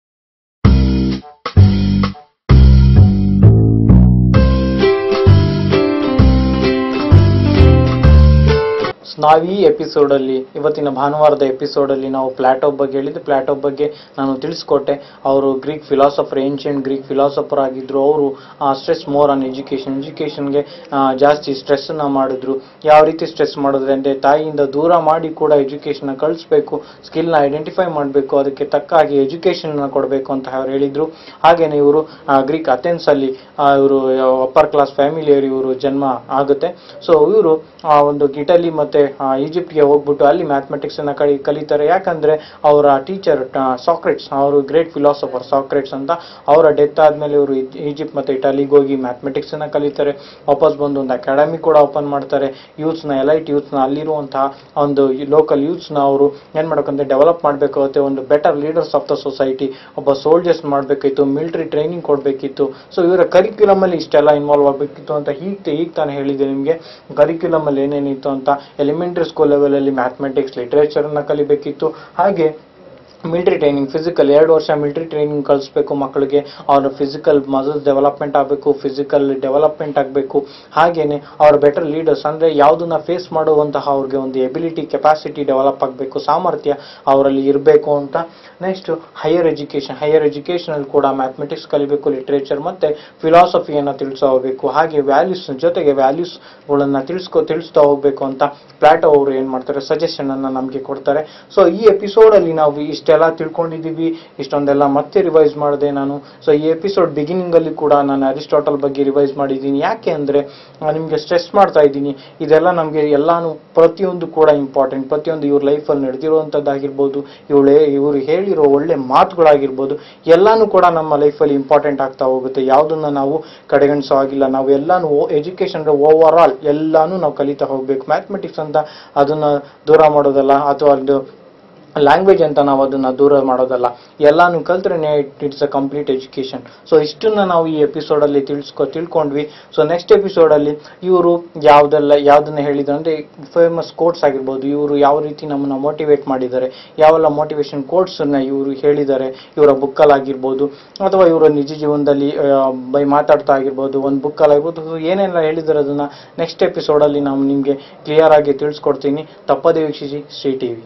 ನಾವು ಈ ಎಪಿಸೋಡ್ ಅಲ್ಲಿ ಇವತ್ತಿನ ಭಾನುವಾರದ ಎಪಿಸೋಡ್ ಅಲ್ಲಿ ನಾವು ಪ್ಲಾಟೋ ಬಗ್ಗೆ ಹೇಳಿದ್ದು ಪ್ಲಾಟೋ ಬಗ್ಗೆ ನಾನು ತಿಳಿಸ್ಕೊಟ್ಟೆ ಅವರು Greek philosopher ancient Greek philosopher ಆಗಿದ್ರು ಅವರು ಸ್ಟ್ರೆಸ್ ಮೋರ್ ಆನ್ ಎಜುಕೇಶನ್ ಎಜುಕೇಶನ್ಗೆ ಜಾಸ್ತಿ ಸ್ಟ್ರೆಸ್ ಅನ್ನ ಮಾಡಿದ್ರು ಯಾವ ರೀತಿ ಸ್ಟ್ರೆಸ್ ಮಾಡಿದ್ರೆ ಅಂದ್ರೆ ತಾಯಿಯಿಂದ ದೂರ ಮಾಡಿ ಕೂಡ ಎಜುಕೇಶನ್ ಕಳಿಸ್ಬೇಕು ಸ್ಕಿಲ್ ನ ಐಡೆಂಟಿಫೈ ಮಾಡಬೇಕು ಅದಕ್ಕೆ ತಕ್ಕ ಹಾಗೆ ಎಜುಕೇಶನ್ ಕೊಡಬೇಕು ಅಂತ ಅವ್ರು ಹೇಳಿದ್ರು ಹಾಗೇನೆ ಇವರು ಗ್ರೀಕ್ ಅಥೆನ್ಸ್ ಅಲ್ಲಿ ಇವರು ಅಪ್ಪರ್ ಕ್ಲಾಸ್ ಫ್ಯಾಮಿಲಿಯವರು ಇವರು ಜನ್ಮ ಆಗುತ್ತೆ ಸೊ ಇವರು ಒಂದು ಇಟಲಿ ಮತ್ತೆ ಆ, ಈಜಿಪ್ಟ್ಗೆ ಹೋಗ್ಬಿಟ್ಟು ಅಲ್ಲಿ ಮ್ಯಾಥಮೆಟಿಕ್ಸ್ ಅನ್ನ ಕಲಿ ಕಲಿತಾರೆ ಯಾಕಂದ್ರೆ ಅವರ ಟೀಚರ್ ಸಾಕ್ರೆಟ್ಸ್ ಅವರು ಗ್ರೇಟ್ ಫಿಲಾಸಫರ್ ಸಾಕ್ರೆಟ್ಸ್ ಅಂತ ಅವರ ಡೆತ್ ಆದ್ಮೇಲೆ ಇವರು ಈಜಿಪ್ಟ್ ಮತ್ತೆ ಇಟಲಿಗೆ ಹೋಗಿ ಮ್ಯಾಥಮೆಟಿಕ್ಸ್ ಅನ್ನ ಕಲಿತಾರೆ ವಾಪಸ್ ಬಂದು ಒಂದು ಅಕಾಡೆಮಿ ಕೂಡ ಓಪನ್ ಮಾಡ್ತಾರೆ ಯೂತ್ಸ್ ನ ಎಲೈಟ್ ಯೂತ್ಸ್ ನ ಅಲ್ಲಿರುವಂತಹ ಒಂದು ಲೋಕಲ್ ಯೂತ್ಸ್ ನ ಅವರು ಏನ್ ಮಾಡ್ಬೇಕಂದ್ರೆ ಡೆವಲಪ್ ಮಾಡ್ಬೇಕಾಗುತ್ತೆ ಒಂದು better leaders of the society ಒಬ್ಬ ಸೋಲ್ಜರ್ಸ್ ಮಾಡಬೇಕಿತ್ತು ಮಿಲಿಟರಿ ಟ್ರೈನಿಂಗ್ ಕೊಡಬೇಕಿತ್ತು ಸೊ ಇವರ ಕರಿಕ್ಯುಲಮ್ ಅಲ್ಲಿ ಇಷ್ಟೆಲ್ಲ ಇನ್ವಾಲ್ವ್ ಆಗಬೇಕಿತ್ತು ಅಂತ ಹೀಗೆ ಈಗ ತಾನೇ ಹೇಳಿದೆ ನಿಮಗೆ ಕರಿಕ್ಯುಲಮ್ ಅಲ್ಲಿ ಏನೇನಿತ್ತು ಅಂತ ಎಲಿಮೆಂಟರಿ ಸ್ಕೂಲ್ ಲೆವೆಲ್ ಅಲ್ಲಿ ಮ್ಯಾಥಮೆಟಿಕ್ಸ್ ಲಿಟರೇಚರ್ ಅನ್ನ ಕಲಿಬೇಕಿತ್ತು ಹಾಗೆ ಮಿಲಿಟರಿ ಟ್ರೈನಿಂಗ್ ಫಿಸಿಕಲ್ ಎರಡು ವರ್ಷ ಮಿಲಿಟರಿ ಟ್ರೈನಿಂಗ್ ಕಳಿಸ್ಬೇಕು ಮಕ್ಕಳಿಗೆ ಅವರ ಫಿಸಿಕಲ್ ಮಸಲ್ಸ್ ಡೆವಲಪ್ಮೆಂಟ್ ಆಗಬೇಕು ಫಿಸಿಕಲ್ ಡೆವಲಪ್ಮೆಂಟ್ ಆಗಬೇಕು ಹಾಗೇನೆ ಅವ್ರ ಬೆಟರ್ ಲೀಡರ್ಸ್ ಅಂದರೆ ಯಾವುದನ್ನ ಫೇಸ್ ಮಾಡುವಂತಹ ಅವ್ರಿಗೆ ಒಂದು ಎಬಿಲಿಟಿ ಕೆಪಾಸಿಟಿ ಡೆವಲಪ್ ಆಗಬೇಕು ಸಾಮರ್ಥ್ಯ ಅವರಲ್ಲಿ ಇರಬೇಕು ಅಂತ ನೆಕ್ಸ್ಟ್ ಹೈಯರ್ ಎಜುಕೇಷನ್ ಹೈಯರ್ ಎಜುಕೇಷನಲ್ಲಿ ಕೂಡ ಮ್ಯಾಥಮೆಟಿಕ್ಸ್ ಕಲಿಬೇಕು ಲಿಟ್ರೇಚರ್ ಮತ್ತು ಫಿಲಾಸಫಿಯನ್ನು ತಿಳಿಸ್ತಾ ಹೋಗಬೇಕು ಹಾಗೆ ವ್ಯಾಲ್ಯೂಸ್ ಜೊತೆಗೆ ವ್ಯಾಲ್ಯೂಸ್ಗಳನ್ನು ತಿಳಿಸ್ಕೊ ತಿಳಿಸ್ತಾ ಹೋಗಬೇಕು ಅಂತ ಪ್ಲಾಟೋ ಅವರು ಏನು ಮಾಡ್ತಾರೆ ಸಜೆಷನ್ ಅನ್ನು ನಮಗೆ ಕೊಡ್ತಾರೆ ಸೊ ಈ ಎಪಿಸೋಡಲ್ಲಿ ನಾವು ಇಷ್ಟೆಲ್ಲ ತಿಳ್ಕೊಂಡಿದ್ದೀವಿ ಇಷ್ಟೊಂದೆಲ್ಲ ಮತ್ತೆ ರಿವೈಸ್ ಮಾಡಿದೆ ನಾನು ಸೊ ಈ ಎಪಿಸೋಡ್ ಬಿಗಿನಿಂಗಲ್ಲಿ ಕೂಡ ನಾನು ಅರಿಸ್ಟಾಟಲ್ ಬಗ್ಗೆ ರಿವೈಸ್ ಮಾಡಿದ್ದೀನಿ ಯಾಕೆ ಅಂದರೆ ನಿಮಗೆ ಸ್ಟ್ರೆಸ್ ಮಾಡ್ತಾ ಇದ್ದೀನಿ ಇದೆಲ್ಲ ನಮಗೆ ಎಲ್ಲಾನು ಪ್ರತಿಯೊಂದು ಕೂಡ ಇಂಪಾರ್ಟೆಂಟ್ ಪ್ರತಿಯೊಂದು ಇವ್ರ ಲೈಫಲ್ಲಿ ನಡೆದಿರುವಂಥದ್ದಾಗಿರ್ಬೋದು ಇವಳೆ ಇವರು ಹೇಳಿರೋ ಒಳ್ಳೆ ಮಾತುಗಳಾಗಿರ್ಬೋದು ಎಲ್ಲಾನು ಕೂಡ ನಮ್ಮ ಲೈಫಲ್ಲಿ ಇಂಪಾರ್ಟೆಂಟ್ ಆಗ್ತಾ ಹೋಗುತ್ತೆ ಯಾವುದನ್ನ ನಾವು ಕಡೆಗಣಿಸೋ ಆಗಿಲ್ಲ ನಾವು ಎಲ್ಲಾನು ಎಜುಕೇಶನ್ ಓವರ್ ಆಲ್ ಎಲ್ಲಾನು ನಾವು ಕಲಿತಾ ಹೋಗ್ಬೇಕು ಮ್ಯಾಥಮೆಟಿಕ್ಸ್ ಅಂತ ಅದನ್ನ ದೂರ ಮಾಡೋದಲ್ಲ ಅಥವಾ ಅದು ಲ್ಯಾಂಗ್ವೇಜ್ ಅಂತ ನಾವು ಅದನ್ನ ದೂರ ಮಾಡೋದಲ್ಲ ಎಲ್ಲಾನು ಕಲ್ತ್ರೆ it's a complete education so ಇಷ್ಟನ್ನ ನಾವು ಈ ಎಪಿಸೋಡಲ್ಲಿ ತಿಳಿಸ್ಕೊ ತಿಳ್ಕೊಂಡ್ವಿ ಸೊ ನೆಕ್ಸ್ಟ್ ಎಪಿಸೋಡಲ್ಲಿ ಇವರು ಯಾವುದೆಲ್ಲ ಯಾವುದನ್ನ ಹೇಳಿದ್ರು ಅಂದರೆ ಫೇಮಸ್ ಕೋಟ್ಸ್ ಆಗಿರ್ಬೋದು ಇವರು ಯಾವ ರೀತಿ ನಮ್ಮನ್ನ ಮೋಟಿವೇಟ್ ಮಾಡಿದ್ದಾರೆ ಯಾವೆಲ್ಲ ಮೋಟಿವೇಶನ್ ಕೋಟ್ಸನ್ನ ಇವರು ಹೇಳಿದ್ದಾರೆ ಇವರ ಬುಕ್ಕಲ್ಲಿ ಆಗಿರ್ಬೋದು ಅಥವಾ ಇವರ ನಿಜ ಜೀವನದಲ್ಲಿ ಆ, ಬೈ ಮಾತಾಡ್ತಾ ಆಗಿರ್ಬೋದು ಒಂದು ಬುಕ್ಕಲ್ಲಿ ಆಗಿರ್ಬೋದು So ಏನೆಲ್ಲ ಹೇಳಿದ್ದಾರೆ ಅದನ್ನ ನೆಕ್ಸ್ಟ್ ಎಪಿಸೋಡಲ್ಲಿ ನಾವು ನಿಮಗೆ ಕ್ಲಿಯರ್ ಆಗಿ ತಿಳಿಸ್ಕೊಡ್ತೀನಿ ತಪ್ಪದೇ ವೀಕ್ಷಿಸಿ Shri TV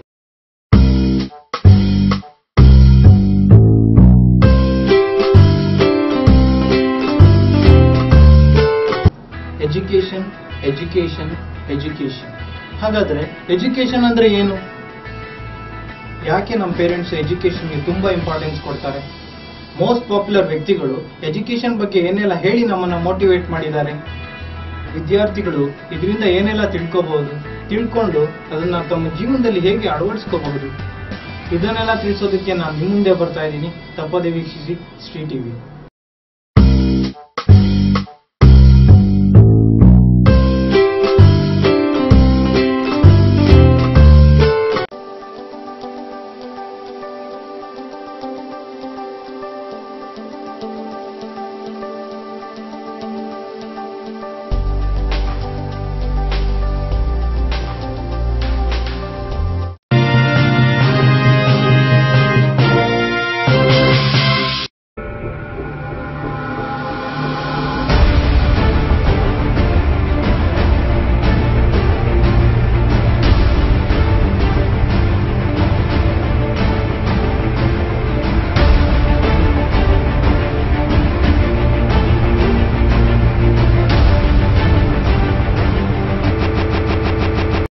education education education ಹಾಗಾದ್ರೆ ಎಜುಕೇಶನ್ ಅಂದ್ರೆ ಏನು ಯಾಕೆ ನಮ್ಮ ಪೇರೆಂಟ್ಸ್ ಎಜುಕೇಶನ್ಗೆ ತುಂಬಾ ಇಂಪಾರ್ಟೆನ್ಸ್ ಕೊಡ್ತಾರೆ ಮೋಸ್ಟ್ ಪಾಪ್ಯುಲರ್ ವ್ಯಕ್ತಿಗಳು ಎಜುಕೇಶನ್ ಬಗ್ಗೆ ಏನೆಲ್ಲ ಹೇಳಿ ನಮ್ಮನ್ನ ಮೋಟಿವೇಟ್ ಮಾಡಿದ್ದಾರೆ ವಿದ್ಯಾರ್ಥಿಗಳು ಇದರಿಂದ ಏನೆಲ್ಲ ತಿಳ್ಕೋಬಹುದು ತಿಳ್ಕೊಂಡು ಅದನ್ನ ತಮ್ಮ ಜೀವನದಲ್ಲಿ ಹೇಗೆ ಅಳವಡಿಸ್ಕೋಬಹುದು ಇದನ್ನೆಲ್ಲ ತಿಳಿಸೋದಕ್ಕೆ ನಾನು ನಿಮ್ಮ ಮುಂದೆ ಬರ್ತಾ ಇದ್ದೀನಿ ತಪ್ಪದೆ ವೀಕ್ಷಿಸಿ ಶ್ರೀ ಟಿವಿ